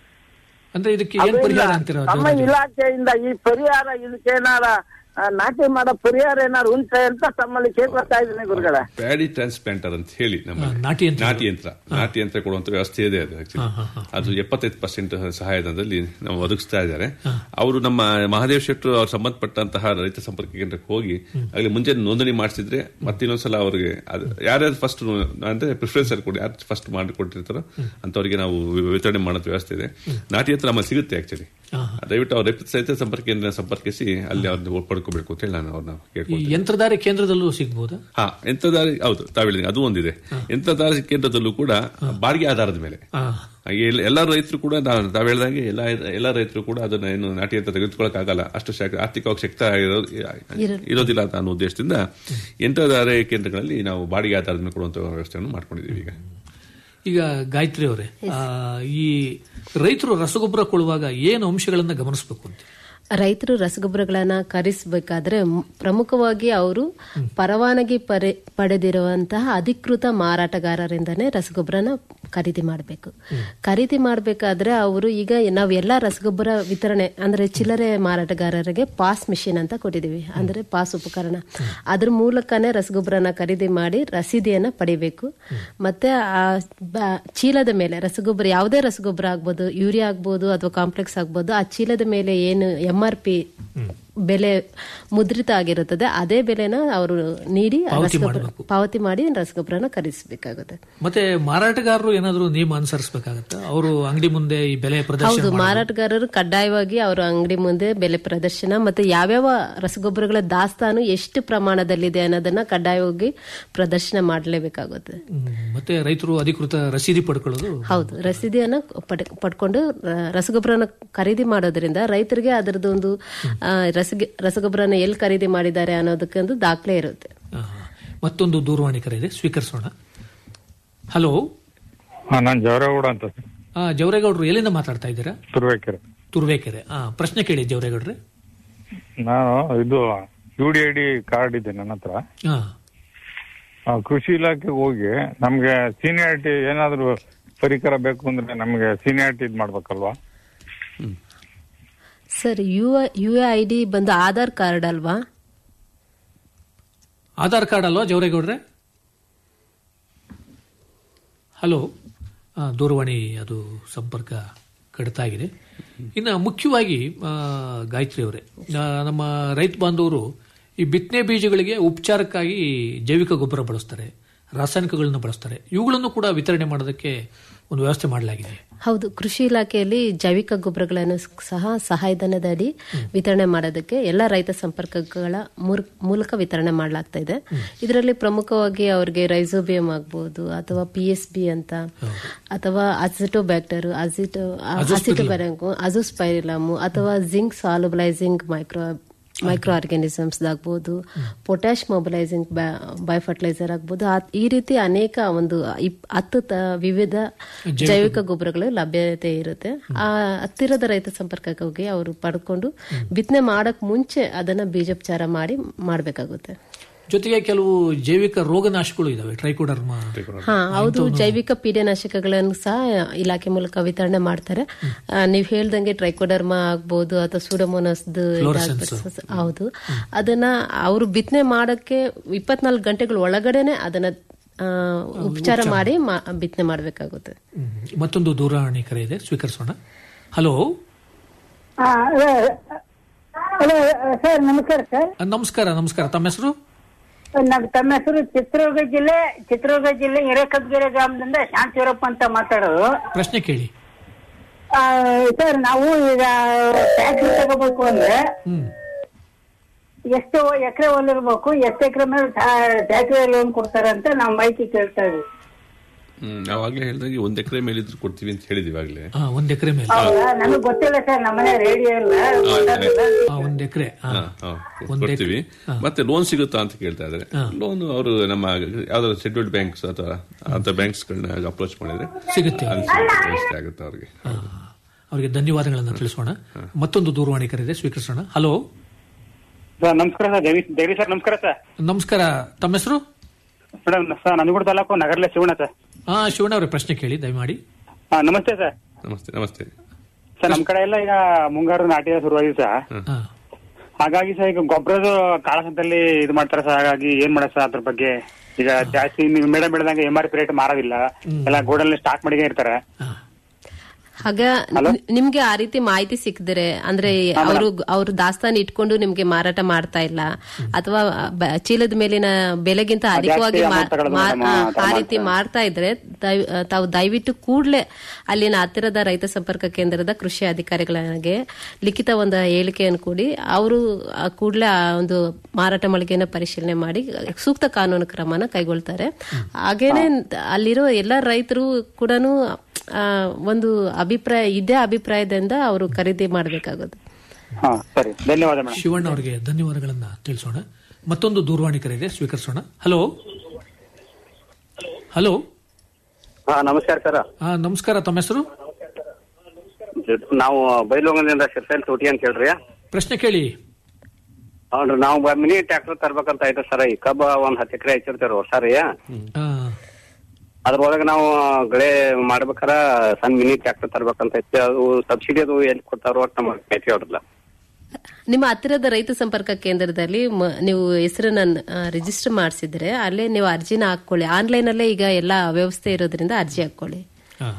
ಅಂದ್ರೆ ಇದಕ್ಕೆ ಏನ್ ಪರಿಹಾರ ಅಂತೀರ ನಮ್ಮ ಇಲಾಖೆಯಿಂದ ಈ ಪರಿಹಾರ ಇದಕ್ಕೇನಾರ ಆ, ನಾಟಿ ಮಾಡೋ ಪರಿಹಾರ ಏನಾರು ಉಂಟೆ ಅಂತ ತಮ್ಮಲ್ಲಿ ಕೇಳ್ಕೊತಾ ಇದ್ದೀನಿ ಗುರುಗಳೇ ಪ್ಯಾಡಿ ಟ್ರಾನ್ಸ್ಪ್ಲಾಂಟರ್ ಅಂತ ಹೇಳಿ ನಮ್ಮ ನಾಟಿ ಯಂತ್ರ. ನಾಟಿ ಯಂತ್ರ ನಾಟಿ ಯಂತ್ರ ಕೊಡುವಂತ ವ್ಯವಸ್ಥೆ ಇದೆ ಅದು actually. ಅದು ಎಪ್ಪತ್ತೈದು ಪರ್ಸೆಂಟ್ ಸಹಾಯಧನದಲ್ಲಿ ನಾವು ಒದಗಿಸ್ತಾ ಇದ್ದಾರೆ ಅವರು ನಮ್ಮ ಮಹಾದೇವ್ ಶೆಟ್ಟರು ಅವ್ರು ಸಂಬಂಧಪಟ್ಟಂತಹ ರೈತ ಸಂಪರ್ಕ ಕೇಂದ್ರಕ್ಕೆ ಹೋಗಿ ಅಲ್ಲಿ ಮುಂಚೆ ನೋಂದಣಿ ಮಾಡಿಸಿದ್ರೆ ಮತ್ತೆ ಇನ್ನೊಂದ್ಸಲ ಅವರಿಗೆ ಅದು ಯಾರ್ಯಾರು ಫಸ್ಟ್ ಅಂದ್ರೆ ಪ್ರಿಫರೆನ್ಸ್ ಅಲ್ಲಿ ಕೊಡಿ ಯಾರು ಫಸ್ಟ್ ಮಾಡಿಕೊಟ್ಟಿರ್ತಾರೋ ಅಂತವರಿಗೆ ನಾವು ವಿತರಣೆ ಮಾಡೋ ವ್ಯವಸ್ಥೆ ಇದೆ ನಾಟಿ ಯಂತ್ರ ನಮ್ಮಲ್ಲಿ ಸಿಗುತ್ತೆ ಆಕ್ಚುಲಿ ದಯವಿಟ್ಟು ಅವ್ರ ರೈತ ಸಂಪರ್ಕ ಕೇಂದ್ರ ಸಂಪರ್ಕಿಸಿ ಅಲ್ಲಿ ಅವ್ರನ್ನ ಪಡ್ಕೋಬೇಕು ಅಂತ ಹೇಳಿ ನಾನು ಅವ್ರನ್ನ ಈ ಕೇಳ್ಕೊಳ್ತೀನಿ ಯಂತ್ರಧಾರಿ ಕೇಂದ್ರದಲ್ಲೂ ಸಿಗ್ಬೋದಾ ಹಾ ಯಂತ್ರಧಾರಿ ಹೌದು ತಾವ್ ಹೇಳಿದ್ರಿ ಅದು ಒಂದಿದೆ ಯಂತ್ರಧಾರಿ ಕೇಂದ್ರದಲ್ಲೂ ಕೂಡ ಬಾಡಿಗೆ ಆಧಾರದ ಮೇಲೆ ಹಾಗೆ ಎಲ್ಲ- ಎಲ್ಲ ರೈತರು ಕೂಡ ನಾವ್- ತಾವ್ ಹೇಳ್ದಂಗೆ ಎಲ್ಲ ಎಲ್ಲ ರೈತರು ಕೂಡ ಅದನ್ನ ಏನು ನಾಟಿ ಅಂತ ತೆಗೆದುಕೊಳ್ಳಕ್ ಆಗಲ್ಲ ಅಷ್ಟು ಶಕ್- ಆರ್ಥಿಕವಾಗಿ ಶಕ್ತ ಇರೋ- ಇರೋದಿಲ್ಲ ಅಂತ ಅನ್ನೋ ಉದ್ದೇಶದಿಂದ ಯಂತ್ರಧಾರೆ ಕೇಂದ್ರಗಳಲ್ಲಿ ನಾವು ಬಾಡಿಗೆ ಆಧಾರದ ಮೇಲೆ ಕೊಡುವಂತ ವ್ಯವಸ್ಥೆಯನ್ನು ಮಾಡ್ಕೊಂಡಿದ್ದೀವಿ ಈಗ ಈಗ ಗಾಯತ್ರಿ ಅವರೇ ಆ, ಈ ರೈತರು ರಸಗೊಬ್ಬರ ಕೊಡುವಾಗ ಏನು ಅಂಶಗಳನ್ನ ಗಮನಿಸಬೇಕು ಅಂತ ರೈತರು ರಸಗೊಬ್ಬರಗಳನ್ನ ಖರೀದಿಸಬೇಕಾದ್ರೆ ಮ್- ಪ್ರಮುಖವಾಗಿ ಅವರು ಪರವಾನಗಿ ಪರೆ ಪಡೆದಿರುವಂತಹ ಅಧಿಕೃತ ಮಾರಾಟಗಾರರಿಂದನೇ ರಸಗೊಬ್ಬರನ ಖರೀದಿ ಮಾಡಬೇಕು ಖರೀದಿ ಮಾಡಬೇಕಾದ್ರೆ ಅವರು ಈಗ ನಾವು ಎಲ್ಲ ರಸಗೊಬ್ಬರ ವಿತರಣೆ ಅಂದ್ರೆ ಚಿಲ್ಲರೆ ಮಾರಾಟಗಾರರಿಗೆ ಪಾಸ್ ಮಿಷಿನ್ ಅಂತ ಕೊಟ್ಟಿದ್ದೀವಿ ಅಂದ್ರೆ ಪಾಸ್ ಉಪಕರಣ ಅದ್ರ ಮೂಲಕನೇ ರಸಗೊಬ್ಬರನ ಖರೀದಿ ಮಾಡಿ ರಸೀದಿಯನ್ನ ಪಡಿಬೇಕು ಮತ್ತೆ ಆ ಬ- ಚೀಲದ ಮೇಲೆ ರಸಗೊಬ್ಬರ ಯಾವುದೇ ರಸಗೊಬ್ಬರ ಆಗ್ಬೋದು ಯೂರಿಯಾ ಆಗ್ಬೋದು ಅಥವಾ ಕಾಂಪ್ಲೆಕ್ಸ್ ಆಗ್ಬೋದು ಆ ಚೀಲದ ಮೇಲೆ ಏನು ಎಂ ಆರ್ ಪಿ ಬೆಲೆ ಮುದ್ರಿತ ಆಗಿರುತ್ತದೆ ಅದೇ ಬೆಲೆನ ಅವರು ನೀಡಿ ಪಾವತಿ ರಸಗೊಬ್ಬರ ಮಾಡ್ಬೇಕು. ಪಾವತಿ ಮಾಡಿ ರಸಗೊಬ್ಬರನ ಖರೀದಿಸಬೇಕಾಗುತ್ತೆ ಮತ್ತೆ ಮಾರಾಟಗಾರರು ಏನಾದರೂ ನಿಯಮ ಅನುಸರಿಸಬೇಕಾಗತ್ತ ಅವರು ಅಂಗಡಿ ಮುಂದೆ ಈ ಬೆಲೆ ಪ್ರದರ್ಶನ ಹೌದು ಮಾಡೋದು? ಮಾರಾಟಗಾರರು ಕಡ್ಡಾಯವಾಗಿ ಅವರ ಅಂಗಡಿ ಮುಂದೆ ಬೆಲೆ ಪ್ರದರ್ಶನ ಮತ್ತೆ ಯಾವ್ಯಾವ ರಸಗೊಬ್ಬರಗಳ ದಾಸ್ತಾನು ಎಷ್ಟು ಪ್ರಮಾಣದಲ್ಲಿದೆ ಅನ್ನೋದನ್ನ ಕಡ್ಡಾಯವಾಗಿ ಪ್ರದರ್ಶನ ಮಾಡಲೇಬೇಕಾಗುತ್ತೆ ಹ್ಮ್. ಮತ್ತೆ ರೈತರು ಅಧಿಕೃತ ರಸೀದಿ ಪಡ್ಕೊಳ್ಳೋದು ಹೌದು ರಸೀದಿಯನ್ನ ಪಡ್- ಪಡ್ಕೊಂಡು ರ- ರಸಗೊಬ್ಬರನ ಖರೀದಿ ಮಾಡೋದ್ರಿಂದ ರೈತರಿಗೆ ಅದರದ್ದು ಒಂದು ಆ, ರಸಗಿ- ರಸಗೊಬ್ಬರನ ಎಲ್ಲಿ ಖರೀದಿ ಮಾಡಿದ್ದಾರೆ ಅನ್ನೋದಕ್ಕೊಂದು ದಾಖಲೆ ಇರುತ್ತೆ ಆ, ಮತ್ತೊಂದು ದೂರವಾಣಿ ಕರೆ ಇದೆ ಸ್ವೀಕರಿಸೋಣ ಹಲೋ ನಾನು ಜವರೇಗೌಡ ಅಂತ ಸರ್ ಆ, ಜವರೇಗೌಡರು ಎಲ್ಲಿಂದ ಮಾತಾಡ್ತಾ ಇದ್ದೀರಾ ತುರುವೇಕೆರೆ ತುರುವೇಕೆರೆ ಆ ಪ್ರಶ್ನೆ ಕೇಳಿ ಜವರೇಗೌಡ್ರೆ ನಾನು ಇದು U D I D card ಇದೆ ನನ್ನ ಹತ್ರ ಹಾ ಆ, ಕೃಷಿ ಇಲಾಖೆಗೆ ಹೋಗಿ ನಮ್ಗೆ ಸೀನಿಯಾರಿಟಿ ಏನಾದ್ರು ಪರಿಕರ ಬೇಕು ಅಂದ್ರೆ ನಮ್ಗೆ ಸೀನಿಯಾರಿಟಿ ಇದ್ ಮಾಡ್ಬೇಕಲ್ವಾ sir U U A I D ಬಂದು ಆಧಾರ್ ಕಾರ್ಡ್ ಅಲ್ವಾ ಆಧಾರ್ ಕಾರ್ಡ್ ಅಲ್ವಾ ಜವರೇಗೌಡ್ರೆ ಹಲೋ ಆ, ದೂರವಾಣಿ ಅದು ಸಂಪರ್ಕ ಕಡಿತ ಆಗಿದೆ ಇನ್ನು ಮುಖ್ಯವಾಗಿ ಆ, ಗಾಯತ್ರಿ ಅವರೇ ಆ, ನಮ್ಮ ರೈತ ಬಾಂಧವರು ಈ ಬಿತ್ತನೆ ಬೀಜಗಳಿಗೆ ಉಪಚಾರಕ್ಕಾಗಿ ಜೈವಿಕ ಗೊಬ್ಬರ ಬಳಸ್ತಾರೆ ರಾಸಾಯನಿಕಗಳನ್ನ ಬಳಸ್ತಾರೆ ಇವುಗಳನ್ನು ಕೂಡ ವಿತರಣೆ ಮಾಡೋದಕ್ಕೆ ಒಂದು ವ್ಯವಸ್ಥೆ ಮಾಡಲಾಗಿದೆ ಹೌದು ಕೃಷಿ ಇಲಾಖೆಯಲ್ಲಿ ಜೈವಿಕ ಗೊಬ್ಬರಗಳನ್ನು ಸಹ ಸಹಾಯಧನದಡಿ ವಿತರಣೆ ಮಾಡೋದಕ್ಕೆ ಎಲ್ಲ ರೈತ ಸಂಪರ್ಕಗಳ ಮೂರ್- ಮೂಲಕ ವಿತರಣೆ ಮಾಡಲಾಗ್ತಾ ಇದೆ ಇದರಲ್ಲಿ ಪ್ರಮುಖವಾಗಿ ಅವರಿಗೆ ರೈಸೋಬಿಯಂ ಆಗ್ಬೋದು ಅಥವಾ ಪಿ ಎಸ್ ಬಿ ಅಂತ ಅಥವಾ ಅಸಿಟೋಬ್ಯಾಕ್ಟರ್ ಅಸಿಟೋ ಅಸಿಟೋಬ್ಯಾರಂಗು ಅಜೋಸ್ಪೈರಿಲಮು ಅಥವಾ zinc solubilising micro microorganisms ಆಗ್ಬೋದು ಪೊಟ್ಯಾಶ್ ಮೊಬಿಲೈಸಿಂಗ್ ಬೈ ಫರ್ಟಿಲೈಸರ್ ಆಗ್ಬೋದು ಆ- ಈ ರೀತಿ ಅನೇಕ ಒಂದು ಇಪ್- ಹತ್ತು ತ- ವಿವಿಧ ಜೈವಿಕ ಗೊಬ್ಬರಗಳು ಲಭ್ಯತೆ ಇರುತ್ತೆ ಆ ಹತ್ತಿರದ ರೈತ ಸಂಪರ್ಕಕ್ಕೆ ಹೋಗಿ ಅವರು ಪಡ್ಕೊಂಡು ಬಿತ್ತನೆ ಮಾಡಕ್ ಮುಂಚೆ ಅದನ್ನ ಬೀಜೋಪಚಾರ ಮಾಡಿ ಮಾಡಬೇಕಾಗುತ್ತೆ ಜೊತೆಗೆ ಕೆಲವು ಜೈವಿಕ ರೋಗನಾಶಗಳು ಇದಾವೆ ಟ್ರೈಕೋಡರ್ಮ ಹಾ ಹೌದು ಜೈವಿಕ ಪೀಡೆನಾಶಕಗಳನ್ನು ಸಹ ಇಲಾಖೆ ಮೂಲಕ ವಿತರಣೆ ಮಾಡ್ತಾರೆ ಆ, ನೀವ್ ಹೇಳ್ದಂಗೆ ಟ್ರೈಕೋಡರ್ಮ ಆಗ್ಬೋದು ಅಥವಾ ಸೂಡಮೋನಸ್ ಹೌದು ಅದನ್ನ ಅವರು ಬಿತ್ತನೆ ಮಾಡಕ್ಕೆ ಇಪ್ಪತ್ನಾಲ್ಕು ಗಂಟೆಗಳ ಒಳಗಡೆನೆ ಅದನ್ನ ಆ, ಉಪಚಾರ ಮಾಡಿ ಮಾ- ಬಿತ್ತನೆ ಮಾಡಬೇಕಾಗುತ್ತೆ ಹ್ಮ್. ಮತ್ತೊಂದು ದೂರವಾಣಿ ಕರೆ ಇದೆ ಸ್ವೀಕರಿಸೋಣ ಹಲೋ ಹಲೋ ಸರ್ ನಮಸ್ಕಾರ ಸರ್ ನಮಸ್ಕಾರ ನಮಸ್ಕಾರ ತಮ್ಮ ಹೆಸರು ನಮ್ಮ ತಮ್ಮ ಹೆಸರು ಚಿತ್ರದುರ್ಗ ಜಿಲ್ಲೆ ಚಿತ್ರದುರ್ಗ ಜಿಲ್ಲೆ ಹಿರೇಕಬ್ಗೆರೆ ಗ್ರಾಮದಿಂದ ಶಾಂತಿವರಪ್ಪ ಅಂತ ಮಾತಾಡೋದು ಪ್ರಶ್ನೆ ಕೇಳಿ ಆ, ಸರ್ ನಾವು ಈಗ ಟ್ಯಾಕ್ಸಿ ತಗೋಬೇಕು ಅಂದ್ರೆ ಹ್ಮ್ ಎಷ್ಟು ಎಕರೆ ಹೊಲಿರ್ಬೇಕು ಎಷ್ಟು ಎಕರೆ ಮೇಲೆ ಟ್ಯಾಕ್ಸಿ ಲೋನ್ ಕೊಡ್ತಾರೆ ಅಂತ ನಾವು ಮಾಹಿತಿ ಕೇಳ್ತಾ ಇದೀವಿ ಹ್ಮ್ ನಾವಾಗ್ಲೇ ಹೇಳ್ದಂಗೆ ಒಂದ್ ಎಕರೆ ಮೇಲೆ ಇದ್ರು ಕೊಡ್ತೀವಿ ಅಂತ ಹೇಳಿದೀವಿ ಆಗ್ಲೇ ಆ, ಒಂದ್ ಎಕರೆ ಮೇಲೆ ಹೌದಾ ನನಗೆ ಗೊತ್ತಿಲ್ಲ ಸರ್ ನಮ್ಮನೆ ರೇಡಿಯೋ ಇಲ್ಲ ಗೊತ್ತಾಗಿಲ್ಲ. ಆ, ಒಂದ್ ಎಕರೆ ಹಾ, ಹಾ, ಕೊಡ್ತೀವಿ ಮತ್ತೆ ಲೋನ್ ಸಿಗುತ್ತಾ ಅಂತ ಕೇಳ್ತಾ ಇದ್ದಾರೆ ಲೋನ್ ಅವರು ನಮ್ಮ ಯಾವ್ದಾದ್ರು ಶೆಡ್ಯೂಲ್ಡ್ ಬ್ಯಾಂಕ್ಸ್ ಅಥವಾ ಅಂತ ಬ್ಯಾಂಕ್ಸ್ ಗಳನ್ನ ಅಪ್ರೋಚ್ ಮಾಡಿದ್ರೆ ಸಿಗುತ್ತೆ. ಅಲ್ಲಿ ಸಿಗುತ್ತೆ, ಅಷ್ಟೇ ಆಗುತ್ತೆ ಅವ್ರಿಗೆ ಅವರಿಗೆ ಧನ್ಯವಾದಗಳನ್ನು ತಿಳಿಸೋಣ ಮತ್ತೊಂದು ದೂರವಾಣಿ ಕರೆ ಇದೆ ಸ್ವೀಕರಿಸೋಣ ಹಲೋ ಸರ್ ನಮಸ್ಕಾರ ಸರ್ ದೇವಿ ದೇವಿ ಸರ್ ನಮಸ್ಕಾರ ಸರ್ ನಮಸ್ಕಾರ ತಮ್ಮ ಹೆಸರು ಮೇಡಮ್ ಸರ್ ನಂಜನಗೂಡು ತಾಲೂಕು ನಗರಲೆ ಶಿವಣ್ಣ ಸರ್ ಹಾ ಶಿವಣ್ಣ ಅವರ ಪ್ರಶ್ನೆ ಕೇಳಿ ದಯಮಾಡಿ ಹಾ ನಮಸ್ತೆ ಸರ್ ನಮಸ್ತೆ ನಮಸ್ತೆ ಸರ್ ನಮ್ ಕಡೆ ಎಲ್ಲ ಈಗ ಮುಂಗಾರು ನಾಟಿ ಶುರುವಾಗಿದೆ ಸರ್ ಹಾಗಾಗಿ ಸರ್ ಈಗ ಗೊಬ್ಬರದ ಕಾಳಸಂತಲ್ಲಿ ಇದು ಮಾಡ್ತಾರೆ ಸರ್ ಹಾಗಾಗಿ ಏನ್ ಮಾಡೋದು ಸರ್ ಅದ್ರ ಬಗ್ಗೆ ಈಗ ಜಾಸ್ತಿ ನೀವು ಮೇಡಮ್ ಬೆಳೆದಂಗೆ ಎಂ ಆರ್ ಪಿ ರೇಟ್ ಮಾರೋದಿಲ್ಲ ಎಲ್ಲ ಗೋಡಲ್ಲಿ ಸ್ಟಾಕ್ ಮಾಡಿಗೆ ಇರ್ತಾರೆ ಆಗ ನಿ- ನಿಮ್ಗೆ ಆ ರೀತಿ ಮಾಹಿತಿ ಸಿಕ್ಕಿದ್ರೆ ಅಂದ್ರೆ ಅವರು ಅವರು ದಾಸ್ತಾನು ಇಟ್ಕೊಂಡು ನಿಮ್ಗೆ ಮಾರಾಟ ಮಾಡ್ತಾ ಇಲ್ಲ ಅಥವಾ ಬ- ಚೀಲದ ಮೇಲಿನ ಬೆಲೆಗಿಂತ ಅಧಿಕವಾಗಿ amount ಮಾ- ತಗೊಳ್ಳೋದು ಮಾ- madam, ಆ, ಆ ತರ ಆ ರೀತಿ ಮಾಡ್ತಾ ಇದ್ರೆ ದಯ- ತಾವು ದಯವಿಟ್ಟು ಕೂಡಲೇ ಅಲ್ಲಿನ ಹತ್ತಿರದ ರೈತ ಸಂಪರ್ಕ ಕೇಂದ್ರದ ಕೃಷಿ ಅಧಿಕಾರಿಗಳಿಗೆ ಲಿಖಿತ ಒಂದು ಹೇಳಿಕೆಯನ್ನು ಕೊಡಿ ಅವರು ಕೂಡಲೇ ಆ ಒಂದು ಮಾರಾಟ ಮಳಿಗೆನ ಪರಿಶೀಲನೆ ಮಾಡಿ ಸೂಕ್ತ ಕಾನೂನು ಕ್ರಮನ ಕೈಗೊಳ್ತಾರೆ ಹಾಗೇನೆ ಅಲ್ಲಿರೋ ಎಲ್ಲ ರೈತರು ಕೂಡ ಒಂದು ಅಭಿಪ್ರಾಯ ಇದೇ ಅಭಿಪ್ರಾಯದಿಂದ ಅವರು ಖರೀದಿ ಮಾಡಬೇಕಾಗುತ್ತೆ ಹಾ ಸರಿ ಧನ್ಯವಾದ ಮೇಡಮ್ ಶಿವಣ್ಣ ಅವರಿಗೆ ಧನ್ಯವಾದಗಳನ್ನ ತಿಳಿಸೋಣ ಮತ್ತೊಂದು ದೂರವಾಣಿ ಕರೆ ಇದೆ ಸ್ವೀಕರಿಸೋಣ ಹಲೋ ಹಲೋ ಹಾ ನಮಸ್ಕಾರ ಸರ್ ಆ, ನಮಸ್ಕಾರ ತಮ್ಮ ಹೆಸರು ನಾವು ಬೈಲೊಂಗದಿಂದ ಶಿರ್ಸೈಲ್ ತೋಟಿ ಅಂತ ಹೇಳ್ರಿ ಪ್ರಶ್ನೆ ಕೇಳಿ ಹೌನ್ರಿ ನಾವು ಬ- ಮಿನಿ ಟ್ರ್ಯಾಕ್ಟರ್ ತರ್ಬೇಕಂತ ಐತೆ ಸರ್ ಈ ಕಬ್ಬ ಒಂದ್ ಹತ್ತು ಎಕರೆ ಹಚ್ಚಿರ್ತೇವ್ರಿ ವರ್ಷ ರೀ ಆ, ಅದ್ರೊಳಗೆ ನಾವು ಗಳೆ ಮಾಡ್ಬೇಕಾರ ಸಣ್ಣ ಮಿನಿ ಟ್ರ್ಯಾಕ್ಟರ್ ತರ್ಬೇಕಂತ ಐತಿ ಅದು ಸಬ್ಸಿಡಿ ಅದು ಎಲ್ಲಿ ಕೊಡ್ತಾರೋ ಒಟ್ಟು ನಮಗೆ ಮಾಹಿತಿ ಅವ್ರಲ್ಲ ನಿಮ್ಮ ಹತ್ತಿರದ ರೈತ ಸಂಪರ್ಕ ಕೇಂದ್ರದಲ್ಲಿ ಮ- ನೀವು ಹೆಸರನ್ನ ರಿಜಿಸ್ಟರ್ ಮಾಡಿಸಿದ್ರೆ ಅಲ್ಲೇ ನೀವು ಅರ್ಜಿನ ಹಾಕೊಳ್ಳಿ ಆನ್ಲೈನ್ ಅಲ್ಲೇ ಈಗ ಎಲ್ಲ ವ್ಯವಸ್ಥೆ ಇರೋದ್ರಿಂದ ಅರ್ಜಿ ಹಾಕೊಳ್ಳಿ ಆ,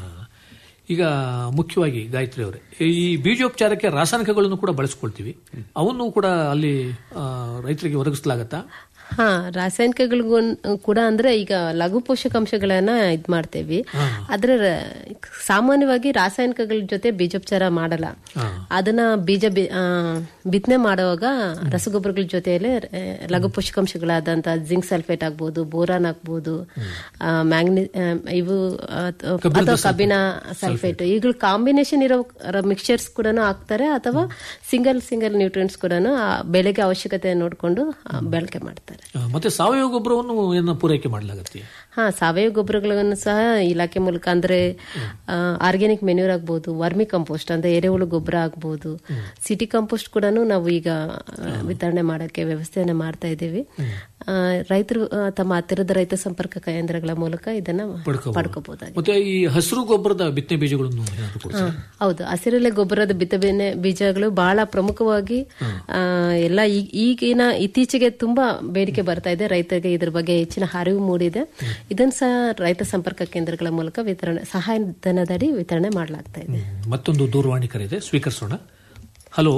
ಈಗ ಮುಖ್ಯವಾಗಿ ಗಾಯತ್ರಿ ಅವರೇ ಈ ಬೀಜೋಪಚಾರಕ್ಕೆ ರಾಸಾಯನಿಕಗಳನ್ನು ಕೂಡ ಬಳಸ್ಕೊಳ್ತೀವಿ ಅವನ್ನು ಕೂಡ ಅಲ್ಲಿ ಆ, ರೈತರಿಗೆ ಒದಗಿಸಲಾಗತ್ತಾ ಹಾ ರಾಸಾಯನಿಕಗಳಿಗೂ ಕೂಡ ಅಂದ್ರೆ ಈಗ ಲಘು ಪೋಷಕಾಂಶಗಳನ್ನ ಇದ್ ಮಾಡ್ತೇವಿ ಆದ್ರೆ ರ- ಸಾಮಾನ್ಯವಾಗಿ ರಾಸಾಯನಿಕಗಳ ಜೊತೆ ಬೀಜೋಪಚಾರ ಮಾಡಲ್ಲ ಅದನ್ನ ಬೀಜ ಬಿ- ಆ, ಬಿತ್ತನೆ ಮಾಡುವಾಗ ರಸಗೊಬ್ಬರಗಳ ಜೊತೆಯಲ್ಲೇ ಆ, ಲಘು ಪೋಷಕಾಂಶಗಳಾದಂತ ಜಿಂಕ್ ಸಲ್ಫೇಟ್ ಆಗ್ಬೋದು ಬೋರಾನ್ ಆಗ್ಬೋದು ಆ, ಮ್ಯಾಂಗ್ನಿ ಆ, ಇವು ಆ, ಅಥವಾ ಕಬ್ಬಿಣ ಸಲ್ಫೇಟ್ ಈಗಲೂ ಕಾಂಬಿನೇಷನ್ ಇರೋ ಮಿಕ್ಸ್ಚರ್ಸ್ ಕೂಡ ಹಾಕ್ತಾರೆ ಅಥವಾ ಸಿಂಗಲ್ ಸಿಂಗಲ್ ನ್ಯೂಟ್ರಿಯೆಂಟ್ಸ್ ಕೂಡ ಬೆಳೆಗೆ ಅವಶ್ಯಕತೆ ನೋಡಿಕೊಂಡು ಬಳಕೆ ಮಾಡ್ತಾರೆ ಆ, ಮತ್ತೆ ಸಾವಯವ ಗೊಬ್ಬರವನ್ನು ಏನು ಪೂರೈಕೆ ಮಾಡಲಾಗತ್ತೆ ಹಾ ಸಾವಯವ ಗೊಬ್ಬರಗಳನ್ನು ಸಹ ಇಲಾಖೆ ಮೂಲಕ ಅಂದ್ರೆ ಆರ್ಗ್ಯಾನಿಕ್ ಮೆನ್ಯೂರ್ ಆಗ್ಬೋದು ವರ್ಮಿ ಕಂಪೋಸ್ಟ್ ಅಂದ್ರೆ ಎರೆಹುಳು ಗೊಬ್ಬರ ಆಗ್ಬೋದು ಸಿಟಿ ಕಂಪೋಸ್ಟ್ ಕೂಡ ನಾವು ಈಗ ಆ, ವಿತರಣೆ ಮಾಡಕ್ಕೆ ವ್ಯವಸ್ಥೆಯನ್ನ ಮಾಡ್ತಾ ಇದ್ದೀವಿ ಆ, ರೈತರು ಆ, ತಮ್ಮ ಹತ್ತಿರದ ರೈತ ಸಂಪರ್ಕ ಕೇಂದ್ರಗಳ ಮೂಲಕ ಇದನ್ನ ಪಡ್ಕೋಬಹುದಾಗಿದೆ ಮತ್ತೆ ಈ ಹಸಿರು ಗೊಬ್ಬರದ ಬಿತ್ತನೆ ಬೀಜಗಳನ್ನು ಏನಾದ್ರು ಕೊಡ್ತೀರಾ? ಹೌದು ಹಸಿರೆಲೆ ಗೊಬ್ಬರದ ಬಿತ್ತನೆ ಬೀಜಗಳು ಬಹಳ ಪ್ರಮುಖವಾಗಿ ಆ, ಎಲ್ಲ ಈ- ಈಗಿನ ಇತ್ತೀಚೆಗೆ ತುಂಬಾ ಬೇಡಿಕೆ ಬರ್ತಾ ಇದೆ ರೈತರಿಗೆ ಇದ್ರ ಬಗ್ಗೆ ಹೆಚ್ಚಿನ ಅರಿವು ಮೂಡಿದೆ ಇದನ್ನ ಸಹ ರೈತ ಸಂಪರ್ಕ ಕೇಂದ್ರಗಳ ಮೂಲಕ ವಿತರಣೆ ಸಹಾಯಧನದಡಿ ವಿತರಣೆ ಮಾಡಲಾಗ್ತಾ ಇದೆ ಮತ್ತೊಂದು ದೂರವಾಣಿ ಕರೆ ಇದೆ ಸ್ವೀಕರಿಸೋಣ ಹಲೋ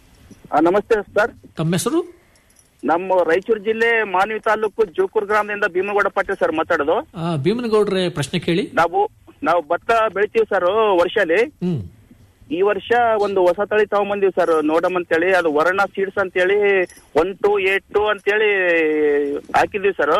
ನಮಸ್ತೆ ಸರ್ ತಮ್ಮ ಹೆಸರು ನಮ್ಮ ರಾಯಚೂರು ಜಿಲ್ಲೆ ಮಾನ್ವಿ ತಾಲೂಕು ಜೋಕೂರ್ ಗ್ರಾಮದಿಂದ ಭೀಮಗೌಡ ಪಾಟೀಲ್ ಸರ್ ಮಾತಾಡೋದು ಆ, ಭೀಮನಗೌಡ್ರೆ ಪ್ರಶ್ನೆ ಕೇಳಿ ನಾವು ನಾವು ಭತ್ತ ಬೆಳಿತೀವಿ ಸರ್ ವರ್ಷಲಿ ಹ್ಮ್ ಈ ವರ್ಷ ಒಂದು ಹೊಸ ತಳಿ ತಗೊಂಬಂದಿವಿ ಸರ್ ನೋಡಮ್ ಅಂತೇಳಿ ಅದು ವರ್ಣ ಸೀಡ್ಸ್ ಅಂತೇಳಿ ಒನ್ ಟು ಏಟ್ ಟು ಅಂತೇಳಿ ಹಾಕಿದ್ವಿ ಸರ್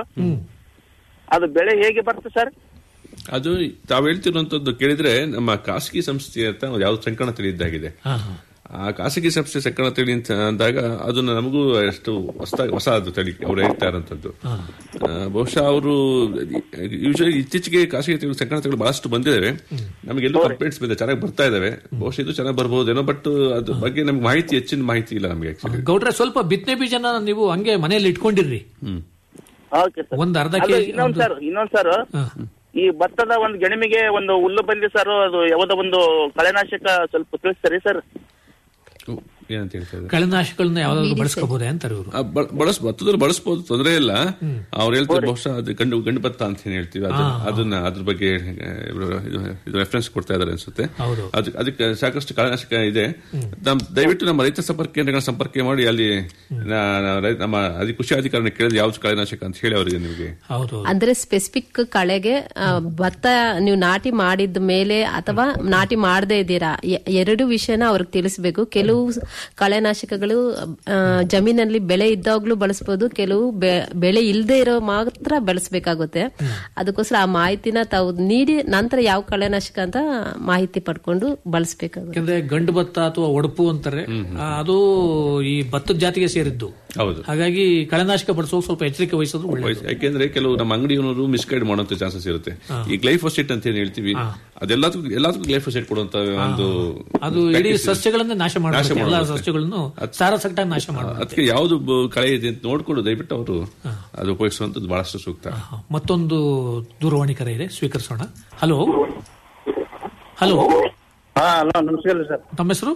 ಅದು ಬೆಳೆ ಹೇಗೆ ಬರ್ತದೆ ಸರ್ ಅದು ತಾವು ಹೇಳ್ತಿರುವಂತದ್ದು ಕೇಳಿದ್ರೆ ನಮ್ಮ ಖಾಸಗಿ ಸಂಸ್ಥೆ ಅಂತ ಯಾವ್ದು ಸಂಕಣ ತಿಳಿದ್ದಾಗಿದೆ ಆ ಖಾಸಗಿ ಸಂಸ್ಥೆ ಸಕ್ಕರೆ ತಳಿ ಅಂತ ಅಂದಾಗ ಅದನ್ನ ನಮಗೂ ಎಷ್ಟು ಹೊಸ ಹೊಸ ಅದು ತಳಿ ಅವ್ರು ಹೇಳ್ತಾ ಇರೋಂಥದ್ದು ಆ, ಬಹುಶಃ ಅವರು ಯೂಶಲಿ ಇತ್ತೀಚೆಗೆ ಖಾಸಗಿ ತಳಿ ಸಕ್ಕರೆ ತಳಿಗಳು ಬಹಳಷ್ಟು ಬಂದಿದ್ದಾವೆ ನಮಗೆಲ್ಲೂ ಕಂಪ್ಲೇಂಟ್ಸ್ ಬಂದಿದೆ ಚೆನ್ನಾಗಿ ಬರ್ತಾ ಇದಾವೆ ಬಹುಶಃ ಇದು ಚೆನ್ನಾಗಿ ಬರ್ಬೋದೇನೋ ಬಟ್ ಅದ್ರ ಬಗ್ಗೆ ನಮ್ಗೆ ಮಾಹಿತಿ ಹೆಚ್ಚಿನ ಮಾಹಿತಿ ಇಲ್ಲ ನಮಗೆ ಆಕ್ಚುಲಿ ಗೌಡ್ರೆ ಸ್ವಲ್ಪ ಬಿತ್ತನೆ ಬೀಜನ ನೀವು ಹಂಗೆ ಮನೆಯಲ್ಲಿ ಇಟ್ಕೊಂಡಿರ್ರಿ ಓಕೆ ಸರ್ ಒಂದ್ ಅರ್ಧ ಅದು ಕೆಜಿ ಇನ್ನೊಂದ್ ಸರ್ ಇನ್ನೊಂದ್ ಸರ್ ಈ ಭತ್ತದ ಒಂದು ಗೆಣಿಮಿಗೆ ಒಂದು ಹುಲ್ಲು ಬಂದಿ ಸರ್ ಅದು ಯಾವುದೋ ಒಂದು ಕಳೆನಾಶಕ ಸ್ವಲ್ಪ ತಿಳಿಸ್ತಾರೆ ಸರ್ ಏನಂತ ಹೇಳ್ತಾ ಇದ್ದಾರೆ ಕಳೆನಾಶಕಗಳನ್ನ ಯಾವ್ದಾದ್ರು ಬಳಸ್ಕೋಬಹುದೇ ಅಂತಾರೆ ಇವರು ಆ, ಬ- ಬಳಸ್ ಭತ್ತದಲ್ಲಿ ಬಳಸಬಹುದು ತೊಂದರೆ ಇಲ್ಲ ಅವ್ರು ಹೇಳ್ತಾರೆ ಬಹುಶಃ ಅದು ಗಂಡು ಗಂಡು ಭತ್ತ ಅಂತ ಏನ್ ಹೇಳ್ತೀವಿ ಅದು- ಹಾ, ಹಾ. ಅದನ್ನ ಅದ್ರ ಬಗ್ಗೆ ಆ, ಇವ್ರು ಇದು ರೆಫರೆನ್ಸ್ ಕೊಡ್ತಾ ಇದಾರೆ ಅನ್ಸುತ್ತೆ ಹೌದು. ಅದಕ್ಕೆ ಅದಕ್ಕೆ ಸಾಕಷ್ಟು ಕಳೆನಾಶಕ ಇದೆ ನಮ್ ದಯವಿಟ್ಟು ನಮ್ಮ ರೈತ ಸಂಪರ್ಕ ಕೇಂದ್ರಗಳ ಸಂಪರ್ಕ ಮಾಡಿ ಅಲ್ಲಿ ನಾ- ನಾ- ರೈ- ನಮ್ಮ ಅದಿ ಕೃಷಿ ಅಧಿಕಾರಿನ ಕೇಳಿದ್ರೆ ಯಾವ್ದು ಕಳೆನಾಶಕ ಅಂತ ಹೇಳಿ ಅವರಿಗೆ ನಿಮಗೆ ಹೌದು ಅಂದ್ರೆ ಸ್ಪೆಸಿಫಿಕ್ ಕಳೆಗೆ ಆ, ಭತ್ತ ನೀವು ನಾಟಿ ಮಾಡಿದ ಮೇಲೆ ಅಥವಾ ನಾಟಿ ಮಾಡದೇ ಇದ್ದೀರಾ ಎ- ಎರಡು ವಿಷಯನ ಅವ್ರಿಗೆ ತಿಳಿಸ್ಬೇಕು ಕೆಲವು ಕಳೆನಾಶಕಗಳು ಆ, ಜಮೀನಲ್ಲಿ ಬೆಳೆ ಇದ್ದಾಗ್ಲೂ ಬಳಸಬಹುದು ಕೆಲವು ಬೆ- ಬೆಳೆ ಇಲ್ಲದೆ ಇರೋ ಮಾತ್ರ ಬಳಸಬೇಕಾಗುತ್ತೆ ಅದಕ್ಕೋಸ್ಕರ ಆ ಮಾಹಿತಿನ ತಾವು ನೀಡಿ ನಂತರ ಯಾವ ಕಳೆನಾಶಕ ಅಂತ ಮಾಹಿತಿ ಪಡ್ಕೊಂಡು ಬಳಸಬೇಕಾಗುತ್ತೆ ಯಾಕಂದ್ರೆ ಗಂಡು ಭತ್ತ ಅಥವಾ ಒಡಪು ಅಂತಾರೆ ಆ, ಅದು ಈ ಭತ್ತದ ಜಾತಿಗೆ ಸೇರಿದ್ದು ಹೌದು ಹಾಗಾಗಿ ಕಳೆನಾಶಕ ಬಳಸುವಾಗ ಸ್ವಲ್ಪ ಎಚ್ಚರಿಕೆ ವಹಿಸೋದು ಒಳ್ಳೆಯದು ಯಾಕೆಂದ್ರೆ ಕೆಲವು ನಮ್ಮ ಅಂಗಡಿಯವರು ಮಿಸ್ಗೈಡ್ ಮಾಡುವಂತ ಚಾನ್ಸಸ್ ಇರುತ್ತೆ ಈ ಗ್ಲೈಫೋಸೆಟ್ ಅಂತ ಏನ್ ಹೇಳ್ತೀವಿ ಅದೆಲ್ಲದಕ್ಕೂ ಎಲ್ಲದಕ್ಕೂ ಗ್ಲೈಫೋಸೆಟ್ ಕೊಡುವಂತ ಒಂದು ಅದು ಇಡೀ practice ಇದೆ. ಸಸ್ಯಗಳನ್ನೇ ನಾಶ ನಾಶ ಮಾಡುತ್ತೆ ಎಲ್ಲಾ ಮಾಡುತ್ತೆ. ಸಸ್ಯಗಳನ್ನು ಸಾರಸಕಟಾಗಿ ನಾಶ ಮಾಡುತ್ತೆ ಅದಕ್ಕೆ ಯಾವ್ದು ಬ- ಕಳೆ ಇದೆ ಅಂತ ನೋಡ್ಕೊಂಡು ದಯವಿಟ್ಟು ಅವರು ಅದು ಉಪಯೋಗಿಸುವಂತದ್ದು ಬಹಳಷ್ಟು ಸೂಕ್ತ ಮತ್ತೊಂದು ದೂರವಾಣಿ ಕರೆ ಇದೆ ಸ್ವೀಕರಿಸೋಣ ಹಲೋ ಹಲೋ ಹಾ ಹಲೋ ನಮಸ್ಕಾರ ಸರ್ ತಮ್ಮ ಹೆಸರು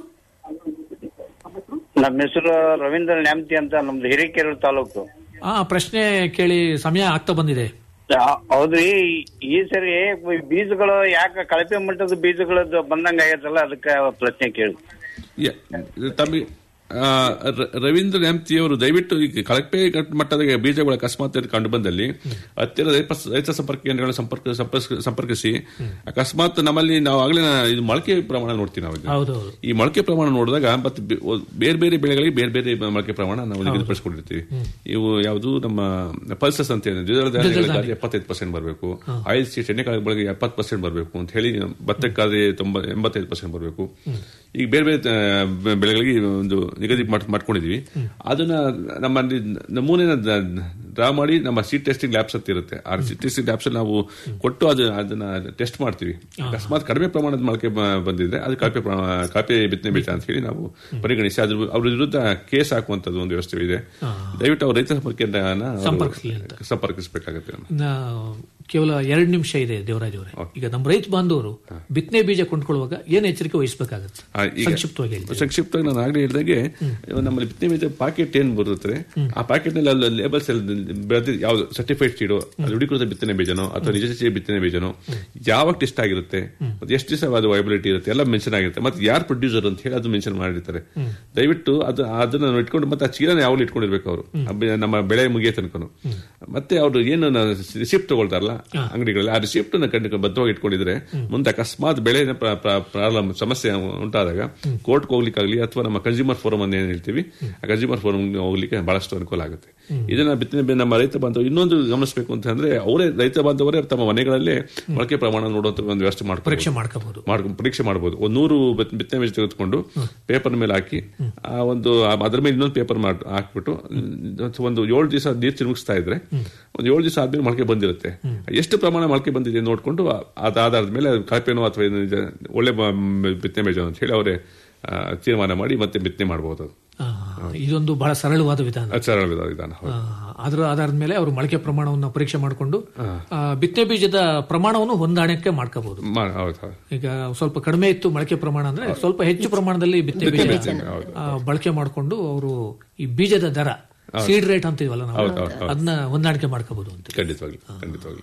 ನಮ್ಮ ಹೆಸರು ರವೀಂದ್ರ ನ್ಯಾಮತಿ ಅಂತ ನಮ್ದು ಹಿರೇಕೆರೂರು ತಾಲೂಕು ಆ ಪ್ರಶ್ನೆ ಕೇಳಿ ಸಮಯ ಆಗ್ತಾ ಬಂದಿದೆ ಆ- ಹೌದ್ರಿ ಈ- ಈ ಸರಿ ಬೀಜಗಳು ಯಾಕೆ ಕಳಪೆ ಮಟ್ಟದ ಬೀಜಗಳದ್ದು ಬಂದಂಗ ಆಗೈತಲ್ಲ ಅದಕ್ಕೆ ಪ್ರಶ್ನೆ ಕೇಳಿ ಯ- ತಮಗೆ ಆ, ರ- ರವೀಂದ್ರ ನ್ಯಾಮ್ತಿ ಅವರು ದಯವಿಟ್ಟು ಈಗ ಕಳಪೆ ಗಟ್- ಮಟ್ಟದ ಬೀಜಗಳ ಅಕಸ್ಮಾತ್ ಕಂಡು ಬಂದಲ್ಲಿ ಹತ್ತಿರ ರೈತ ರೈತ ಸಂಪರ್ಕ ಕೇಂದ್ರಗಳ ಸಂಪರ್ಕ ಸಂಪರ್ಕ- ಸಂಪರ್ಕಿಸಿ ಅಕಸ್ಮಾತ್ ನಮ್ಮಲ್ಲಿ ನಾವು ಆಗ್ಲೇ ನಾ- ಇದು ಮೊಳಕೆ ಪ್ರಮಾಣ ನೋಡ್ತೀವಿ ನಾವು ಈಗ. ಹೌದೌದು ಈ ಮೊಳಕೆ ಪ್ರಮಾಣ ನೋಡಿದಾಗ ಮತ್ತೆ ಬೆ- ಒ- ಬೇರೆ ಬೇರೆ ಬೆಳೆಗಳಿಗೆ ಬೇರೆ ಬೇರೆ ಮೊಳಕೆ ಪ್ರಮಾಣ ನಾವು ನಿಗದಿಪಡಿಸಿಕೊಂಡಿರ್ತೀವಿ ಇವು ಯಾವುದು ನಮ್ಮ ಪಲ್ಸಸ್ ಅಂತ ಏನಿದೆ ದ್ವಿದಳ ಧಾನ್ಯಗಳಿಗಾದ್ರೆ ಎಪ್ಪತ್ತೈದು ಪರ್ಸೆಂಟ್ ಬರಬೇಕು ಆಯಿಲ್ ಸೀಟ್ ಎಣ್ಣೆಕಾಳುಗಳಿಗೆ ಎಪ್ಪತ್ತು ಪರ್ಸೆಂಟ್ ಬರಬೇಕು ಅಂತ ಹೇಳಿ ಭತ್ತಕ್ಕಾದ್ರೆ ತೊಂಬ ಎಂಬತ್ತೈದು ಪರ್ಸೆಂಟ್ ಬರಬೇಕು ಈಗ ಬೇರೆ ಬೇರೆ ಆ, ಬೆಳೆಗಳಿಗೆ ಒಂದು ನಿಗದಿ ಮಾಡ್- ಮಾಡ್ಕೊಂಡಿದೀವಿ ಅದನ್ನ ನಮ್ಮಲ್ಲಿ ನಮೂನೆನ ಡ್ರಾ ಮಾಡಿ ನಮ್ಮ ಸೀಟ್ ಟೆಸ್ಟಿಂಗ್ ಲ್ಯಾಬ್ಸ್ ಅಂತ ಇರುತ್ತೆ ಆ ಸೀಟ್ ಟೆಸ್ಟಿಂಗ್ ಲ್ಯಾಬ್ಸ್ ನಾವು ಕೊಟ್ಟು ಅದು ಅದನ್ನ ಟೆಸ್ಟ್ ಮಾಡ್ತೀವಿ ಅಕಸ್ಮಾತ್ ಕಡಿಮೆ ಪ್ರಮಾಣದ ಮೊಳಕೆ ಬ- ಬಂದಿದ್ರೆ ಅದು ಕಳಪೆ ಪ್ರಮಾಣ ಕಳಪೆ ಬಿತ್ತನೆ ಬೀಜ ಅಂತ ಹೇಳಿ ನಾವು ಪರಿಗಣಿಸಿ ಅದ್ರ ಅವ್ರ ವಿರುದ್ಧ ಕೇಸ್ ಹಾಕುವಂತದ್ದು ಒಂದು ವ್ಯವಸ್ಥೆ ಇದೆ ದಯವಿಟ್ಟು ಅವ್ರ ರೈತ ಸಂಪರ್ಕ ಕೇಂದ್ರನ ಅವರು ಸಂಪರ್ಕಿಸ್ಲಿ ಸಂಪರ್ಕಿಸಬೇಕಾಗುತ್ತೆ ಇನ್ನ ಕೇವಲ ಎರಡು ನಿಮಿಷ ಇದೆ ದೇವರಾಜ್ ಅವರೇ ಈಗ ನಮ್ಮ ರೈತ ಬಾಂಧವರು ಬಿತ್ತನೆ ಬೀಜ ಕೊಂಡ್ಕೊಳ್ಳುವಾಗ ಏನ್ ಎಚ್ಚರಿಕೆ ವಹಿಸಬೇಕಾಗುತ್ತೆ ಆ, ಈಗ ಸಂಕ್ಷಿಪ್ತವಾಗಿ ಹೇಳಿ ಸಂಕ್ಷಿಪ್ತವಾಗಿ ನಾನು ಆಗ್ಲೇ ಹೇಳಿದಾಗೆ ನಮ್ಮಲ್ಲಿ ಬಿತ್ತನೆ ಬೀಜ ಪಾಕೆಟ್ ಏನ್ ಬರುತ್ತೆ ಆ ಪಾಕೆಟ್ ನಲ್ಲಿ ಅಲ್ಲಿ ಲೇಬಲ್ಸ್ ಬೆಳೆದ ಯಾವ್ದು ಸರ್ಟಿಫೈಡ್ ಸೀಡು ಅದು ಹುಡುಕೃತ ಬಿತ್ತನೆ ಬೀಜನೋ ಅಥವಾ ನಿಜ ಬಿತ್ತನೆ ಬೀಜನೋ ಯಾವಾಗ ಟೆಸ್ಟ್ ಆಗಿರುತ್ತೆ ಮತ್ತೆ ಎಷ್ಟು ದಿವಸ ಅದು ವೈಬಿಲಿಟಿ ಇರುತ್ತೆ ಎಲ್ಲ ಮೆನ್ಷನ್ ಆಗಿರುತ್ತೆ ಮತ್ತೆ ಯಾರು ಪ್ರೊಡ್ಯೂಸರ್ ಅಂತ ಹೇಳಿ ಅದು ಮೆನ್ಷನ್ ಮಾಡಿರ್ತಾರೆ ದಯವಿಟ್ಟು ಅದು ಅದನ್ನ ನಾವು ಇಟ್ಕೊಂಡು ಮತ್ತೆ ಆ ಚೀಲನ ಯಾವಾಗಲೂ ಇಟ್ಕೊಂಡಿರ್ಬೇಕು ಅವರು ನಮ್ಮ ಬೆಳೆ ಮುಗಿಯೋ ತನಕನು ಮತ್ತೆ ಅವರು ಏನು ರಿಸಿಪ್ಟ್ ತಗೊಳ್ತಾರಲ್ಲ ಅಂಗಡಿಗಳಲ್ಲಿ ಆ ರಿಸಿಪ್ಟ್ ಖಂಡಿತ ಬದ್ಧವಾಗಿ ಇಟ್ಕೊಂಡಿದ್ರೆ ಮುಂದೆ ಅಕಸ್ಮಾತ್ ಬೆಳೆ ಪ್ರಾಬ್ಲಮ್ ಸಮಸ್ಯೆ ಉಂಟಾದಾಗ ಕೋರ್ಟ್ಗೆ ಹೋಗ್ಲಿಕ್ಕಾಗ್ಲಿ ಅಥವಾ ನಮ್ಮ ಕನ್ಸ್ಯೂಮರ್ ಫೋರಮ್ ಅಂತ ಏನ್ ಹೇಳ್ತೀವಿ ಆ ಕನ್ಸ್ಯೂಮರ್ ಫೋರಮ್ ಹೋಗ್ಲಿಕ್ಕೆ ಬಹಳಷ್ಟು ಅನುಕೂಲ ಆಗುತ್ತೆ ಇದನ್ನ ಬಿತ್ತನೆ ಬೆ- ನಮ್ಮ ರೈತ ಬಾಂಧವ ಇನ್ನೊಂದು ಗಮನಿಸಬೇಕು ಅಂತ ಅಂದ್ರೆ ಅವರೇ ರೈತ ಬಾಂಧವರೇ ತಮ್ಮ ಮನೆಗಳಲ್ಲೇ ಮೊಳಕೆ ಪ್ರಮಾಣ ನೋಡುವಂತ ಒಂದು ವ್ಯವಸ್ಥೆ ಮಾಡ್ಕೊಂಡು ಪರೀಕ್ಷೆ ಮಾಡ್ಕೋಬಹುದು ಮಾಡ್ಕೊಂಡು ಪರೀಕ್ಷೆ ಮಾಡಬಹುದು ಒಂದು ನೂರು ಬಿತ್- ಬಿತ್ತನೆ ಬೀಜ ತೆಗೆದುಕೊಂಡು ಪೇಪರ್ ಮೇಲೆ ಹಾಕಿ ಆ ಒಂದು ಆ- ಅದ್ರ ಮೇಲೆ ಇನ್ನೊಂದು ಪೇಪರ್ ಮಾಡಿ ಹಾಕ್ಬಿಟ್ಟು ಒಂದು- ಒಂದು ಏಳು ದಿವಸ ನೀರು ಚಿರುಗಿಸ್ತಾ ಇದ್ರೆ ಒಂದು ಏಳು ದಿವಸ ಆದ್ಮೇಲೆ ಮೊಳಕೆ ಬಂದಿರುತ್ತೆ ಎಷ್ಟು ಪ್ರಮಾಣ ಮೊಳಕೆ ಬಂದಿದೆ ನೋಡ್ಕೊಂಡು ಆ- ಅದ್ ಆಧಾರದ ಮೇಲೆ ಅದು ಕಳಪೆನೋ ಅಥವಾ ಏನು ಇದೆ, ಒಳ್ಳೆ ಬ- ಬಿತ್ತನೆ ಬೀಜ ಅಂತ ಹೇಳಿ ಅವರೇ ಆ, ತೀರ್ಮಾನ ಮಾಡಿ ಮತ್ತೆ ಬಿತ್ತನೆ ಮಾಡಬಹುದು ಆ, ಇದೊಂದು ಬಹಳ ಸರಳವಾದ ವಿಧಾನ ಅದು ಸರಳ ವಿಧ- ವಿಧಾನ ಹೌದು. ಆ, ಅದರ ಆಧಾರದ ಮೇಲೆ ಅವರು ಮೊಳಕೆ ಪ್ರಮಾಣವನ್ನು ಪರೀಕ್ಷೆ ಮಾಡಿಕೊಂಡು ಬಿತ್ತನೆ ಬೀಜದ ಪ್ರಮಾಣವನ್ನು ಹೊಂದಾಣಿಕೆ ಮಾಡ್ಕೋಬಹುದು ಮಾ- ಹೌದು ಹೌದು ಈಗ ಸ್ವಲ್ಪ ಕಡಿಮೆ ಇತ್ತು ಮೊಳಕೆ ಪ್ರಮಾಣ ಅಂದ್ರೆ ಸ್ವಲ್ಪ ಹೆಚ್ಚು ಪ್ರಮಾಣದಲ್ಲಿ ಬಿತ್ತನೆ ಬಿತ್ತನೆ ಬೀಜ ಬೀಜ, ಹೌದು. ಆ, ಬಳಕೆ ಮಾಡಿಕೊಂಡು ಅವರು ಈ ಬೀಜದ ದರ ಸೀಡ್ ರೇಟ್ ಅಂತೀವಲ್ಲ ನಾವು ಹೌದು, ಹೌದು, ಹೌದು. ಅದನ್ನ ಹೊಂದಾಣಿಕೆ ಮಾಡ್ಕೋಬಹುದು ಅಂತ ಖಂಡಿತವಾಗ್ಲಿ ಖಂಡಿತವಾಗ್ಲಿ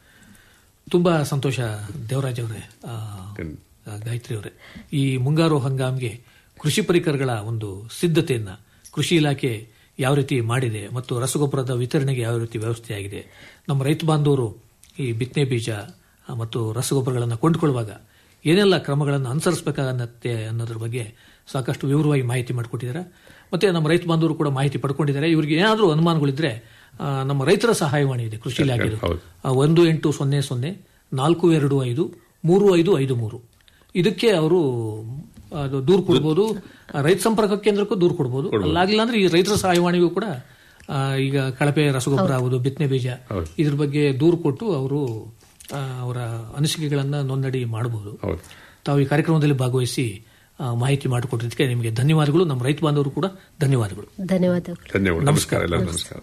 ತುಂಬಾ ಸಂತೋಷ ದೇವರಾಜ್ ಅವರೇ ಆ, ಆ, ಗಾಯತ್ರಿ ಅವರೇ ಈ ಮುಂಗಾರು ಹಂಗಾಮ್ಗೆ ಕೃಷಿ ಪರಿಕರಗಳ ಒಂದು ಸಿದ್ಧತೆಯನ್ನ ಕೃಷಿ ಇಲಾಖೆ ಯಾವ ರೀತಿ ಮಾಡಿದೆ ಮತ್ತು ರಸಗೊಬ್ಬರದ ವಿತರಣೆಗೆ ಯಾವ ರೀತಿ ವ್ಯವಸ್ಥೆ ಆಗಿದೆ ನಮ್ಮ ರೈತ ಬಾಂಧವರು ಈ ಬಿತ್ತನೆ ಬೀಜ ಆ, ಮತ್ತು ರಸಗೊಬ್ಬರಗಳನ್ನು ಕೊಂಡುಕೊಳ್ಳುವಾಗ ಏನೆಲ್ಲ ಕ್ರಮಗಳನ್ನು ಅನುಸರಿಸಬೇಕಾಗತ್ತೆ ಅನ್ನೋದ್ರ ಬಗ್ಗೆ ಸಾಕಷ್ಟು ವಿವರವಾಗಿ ಮಾಹಿತಿ ಮಾಡಿಕೊಟ್ಟಿದ್ದಾರೆ ಮತ್ತೆ ನಮ್ಮ ರೈತ ಬಾಂಧವರು ಕೂಡ ಮಾಹಿತಿ ಪಡ್ಕೊಂಡಿದ್ದಾರೆ ಇವರಿಗೆ ಏನಾದರೂ ಅನುಮಾನಗಳಿದ್ರೆ ಆ, ನಮ್ಮ ರೈತರ ಸಹಾಯವಾಣಿ ಇದೆ ಕೃಷಿ ಇಲಾಖೆ ಒಂದು ಎಂಟು ಸೊನ್ನೆ ಸೊನ್ನೆ ನಾಲ್ಕು ಎರಡು ಐದು ಮೂರು ಐದು ಐದು ಮೂರು ಇದಕ್ಕೆ ಅವರು ಅದು ದೂರು ಕೊಡ್ಬೋದು ರೈತ ಸಂಪರ್ಕ ಕೇಂದ್ರಕ್ಕೂ ದೂರು ಕೊಡ್ಬೋದು ಅಲ್ಲಾಗಿಲ್ಲ ಅಂದ್ರೆ ಈ ರೈತರ ಸಹಾಯವಾಣಿಗೂ ಕೂಡ ಆ, ಈಗ ಕಳಪೆ ರಸಗೊಬ್ಬರ ಆಗುವುದು ಬಿತ್ತನೆ ಬೀಜ ಇದ್ರ ಬಗ್ಗೆ ದೂರು ಕೊಟ್ಟು ಅವರು ಅವರ ಅನಿಸಿಕೆಗಳನ್ನ ನೋಂದಣಿ ಮಾಡಬಹುದು ತಾವು ಈ ಕಾರ್ಯಕ್ರಮದಲ್ಲಿ ಭಾಗವಹಿಸಿ ಆ, ಮಾಹಿತಿ ಮಾಡಿಕೊಟ್ಟಿದ್ದಕ್ಕೆ ನಿಮಗೆ ಧನ್ಯವಾದಗಳು ನಮ್ಮ ರೈತ ಬಾಂಧವರು ಕೂಡ ಧನ್ಯವಾದಗಳು ಧನ್ಯವಾದಗಳು ಧನ್ಯವಾದ ನಮಸ್ಕಾರ ಎಲ್ಲ ನಮಸ್ಕಾರ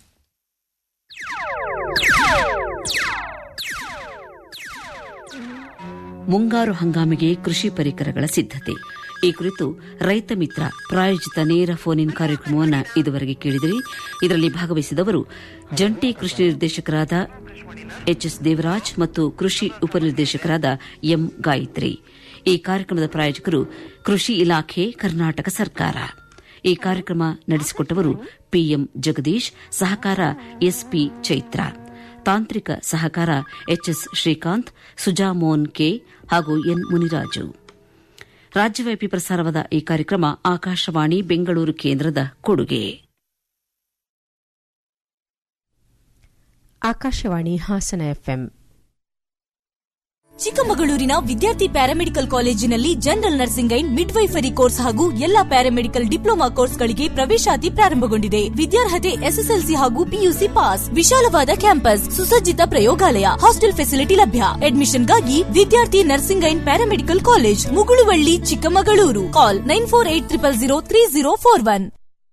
ಮುಂಗಾರು ಹಂಗಾಮಿಗೆ ಕೃಷಿ ಪರಿಕರಗಳ ಸಿದ್ಧತೆ ಈ ಕುರಿತು ರೈತ ಮಿತ್ರ ಪ್ರಾಯೋಜಿತ ನೇರ ಫೋನ್ ಇನ್ ಕಾರ್ಯಕ್ರಮವನ್ನು ಇದುವರೆಗೆ ಕೇಳಿದಿರಿ ಇದರಲ್ಲಿ ಭಾಗವಹಿಸಿದವರು ಜಂಟಿ ಕೃಷಿ ನಿರ್ದೇಶಕರಾದ ಎಚ್ಎಸ್ ದೇವರಾಜ್ ಮತ್ತು ಕೃಷಿ ಉಪನಿರ್ದೇಶಕರಾದ ಎಂ ಗಾಯತ್ರಿ ಈ ಕಾರ್ಯಕ್ರಮದ ಪ್ರಾಯೋಜಕರು ಕೃಷಿ ಇಲಾಖೆ ಕರ್ನಾಟಕ ಸರ್ಕಾರ ಈ ಕಾರ್ಯಕ್ರಮ ನಡೆಸಿಕೊಟ್ಟವರು ಪಿಎಂ ಜಗದೀಶ್ ಸಹಕಾರ ಎಸ್ಪಿ ಚೈತ್ರ ತಾಂತ್ರಿಕ ಸಹಕಾರ ಎಚ್ಎಸ್ ಶ್ರೀಕಾಂತ್ ಸುಜಾಮೋನ್ ಕೆ ಹಾಗೂ ಎನ್ ಮುನಿರಾಜು ರಾಜ್ಯವ್ಯಾಪಿ ಪ್ರಸಾರವಾದ ಈ ಕಾರ್ಯಕ್ರಮ ಆಕಾಶವಾಣಿ ಬೆಂಗಳೂರು ಕೇಂದ್ರದ ಕೊಡುಗೆ ಆಕಾಶವಾಣಿ ಹಾಸನ ಎಫ್ಎಂ ಚಿಕ್ಕಮಗಳೂರಿನ ವಿದ್ಯಾರ್ಥಿ ಪ್ಯಾರಾಮೆಡಿಕಲ್ ಕಾಲೇಜಿನಲ್ಲಿ general nursing and midwifery course ಹಾಗೂ ಎಲ್ಲಾ ಪ್ಯಾರಾಮೆಡಿಕಲ್ ಡಿಪ್ಲೊಮಾ ಕೋರ್ಸ್ಗಳಿಗೆ ಪ್ರವೇಶಾತಿ ಪ್ರಾರಂಭಗೊಂಡಿದೆ ವಿದ್ಯಾರ್ಹತೆ ಎಸ್ಎಸ್ಎಲ್ಸಿ ಹಾಗೂ ಪಿಯುಸಿ ಪಾಸ್ ವಿಶಾಲವಾದ ಕ್ಯಾಂಪಸ್ ಸುಸಜ್ಜಿತ ಪ್ರಯೋಗಾಲಯ ಹಾಸ್ಟೆಲ್ ಫೆಸಿಲಿಟಿ ಲಭ್ಯ ಅಡ್ಮಿಷನ್ಗಾಗಿ Vidyarthi nursing and paramedical college Mugulavalli Chikkamagaluru call nine four eight triple zero three zero four one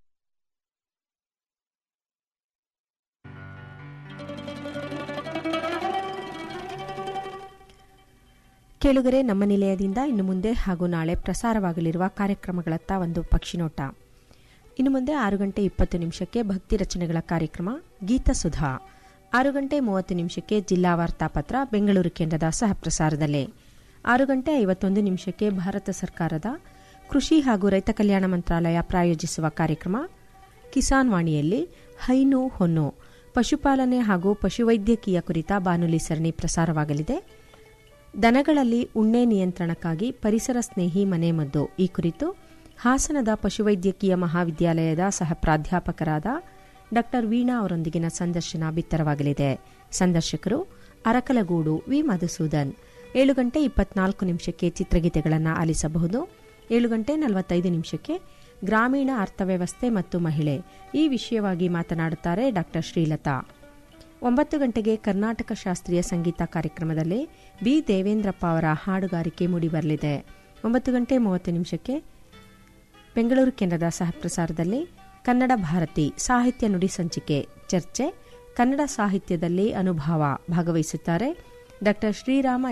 ಕೇಳುಗರೆ ನಮ್ಮ ನಿಲಯದಿಂದ ಇನ್ನು ಮುಂದೆ ಹಾಗೂ ನಾಳೆ ಪ್ರಸಾರವಾಗಲಿರುವ ಕಾರ್ಯಕ್ರಮಗಳತ್ತ ಒಂದು ಪಕ್ಷಿನೋಟ ಇನ್ನು ಮುಂದೆ ಆರು ಗಂಟೆ ಇಪ್ಪತ್ತು ನಿಮಿಷಕ್ಕೆ ಭಕ್ತಿ ರಚನೆಗಳ ಕಾರ್ಯಕ್ರಮ ಗೀತಸುಧಾ ಆರು ಗಂಟೆ ಮೂವತ್ತು ನಿಮಿಷಕ್ಕೆ ಜಿಲ್ಲಾ ವಾರ್ತಾಪತ್ರ ಬೆಂಗಳೂರು ಕೇಂದ್ರದ ಸಹಪ್ರಸಾರದಲ್ಲಿ ಆರು ಗಂಟೆ ಐವತ್ತೊಂದು ನಿಮಿಷಕ್ಕೆ ಭಾರತ ಸರ್ಕಾರದ ಕೃಷಿ ಹಾಗೂ ರೈತ ಕಲ್ಯಾಣ ಮಂತ್ರಾಲಯ ಪ್ರಾಯೋಜಿಸುವ ಕಾರ್ಯಕ್ರಮ ಕಿಸಾನ್ ವಾಣಿಯಲ್ಲಿ ಹೈನು ಹೊನ್ನು ಪಶುಪಾಲನೆ ಹಾಗೂ ಪಶುವೈದ್ಯಕೀಯ ಕುರಿತ ಬಾನುಲಿ ಸರಣಿ ಪ್ರಸಾರವಾಗಲಿದೆ ದನಗಳಲ್ಲಿ ಉಣ್ಣೆ ನಿಯಂತ್ರಣಕ್ಕಾಗಿ ಪರಿಸರ ಸ್ನೇಹಿ ಮನೆಮದ್ದು ಈ ಕುರಿತು ಹಾಸನದ ಪಶುವೈದ್ಯಕೀಯ ಮಹಾವಿದ್ಯಾಲಯದ ಸಹ ಪ್ರಾಧ್ಯಾಪಕರಾದ ಡಾ ವೀಣಾ ಅವರೊಂದಿಗಿನ ಸಂದರ್ಶನ ಬಿತ್ತರವಾಗಲಿದೆ ಸಂದರ್ಶಕರು ಅರಕಲಗೂಡು ವಿ ಮಧುಸೂದನ್ ಏಳು ಗಂಟೆ ಇಪ್ಪತ್ನಾಲ್ಕು ನಿಮಿಷಕ್ಕೆ ಚಿತ್ರಗೀತೆಗಳನ್ನು ಆಲಿಸಬಹುದು ಏಳು ಗಂಟೆ ನಲವತ್ತೈದು ನಿಮಿಷಕ್ಕೆ ಗ್ರಾಮೀಣ ಅರ್ಥವ್ಯವಸ್ಥೆ ಮತ್ತು ಮಹಿಳೆ ಈ ವಿಷಯವಾಗಿ ಮಾತನಾಡುತ್ತಾರೆ ಡಾ ಶ್ರೀಲತಾ ಒಂಬತ್ತು ಗಂಟೆಗೆ ಕರ್ನಾಟಕ ಶಾಸ್ತ್ರೀಯ ಸಂಗೀತ ಕಾರ್ಯಕ್ರಮದಲ್ಲಿ ಬಿ ದೇವೇಂದ್ರಪ್ಪ ಅವರ ಹಾಡುಗಾರಿಕೆ ಮೂಡಿಬರಲಿದೆ ಒಂಬತ್ತು ಗಂಟೆ ಮೂವತ್ತು ನಿಮಿಷಕ್ಕೆ ಬೆಂಗಳೂರು ಕೇಂದ್ರದ ಸಹಪ್ರಸಾರದಲ್ಲಿ ಕನ್ನಡ ಭಾರತಿ ಸಾಹಿತ್ಯ ನುಡಿ ಸಂಚಿಕೆ ಚರ್ಚೆ ಕನ್ನಡ ಸಾಹಿತ್ಯದಲ್ಲಿ ಅನುಭವ ಭಾಗವಹಿಸುತ್ತಾರೆ ಡಾ ಶ್ರೀರಾಮ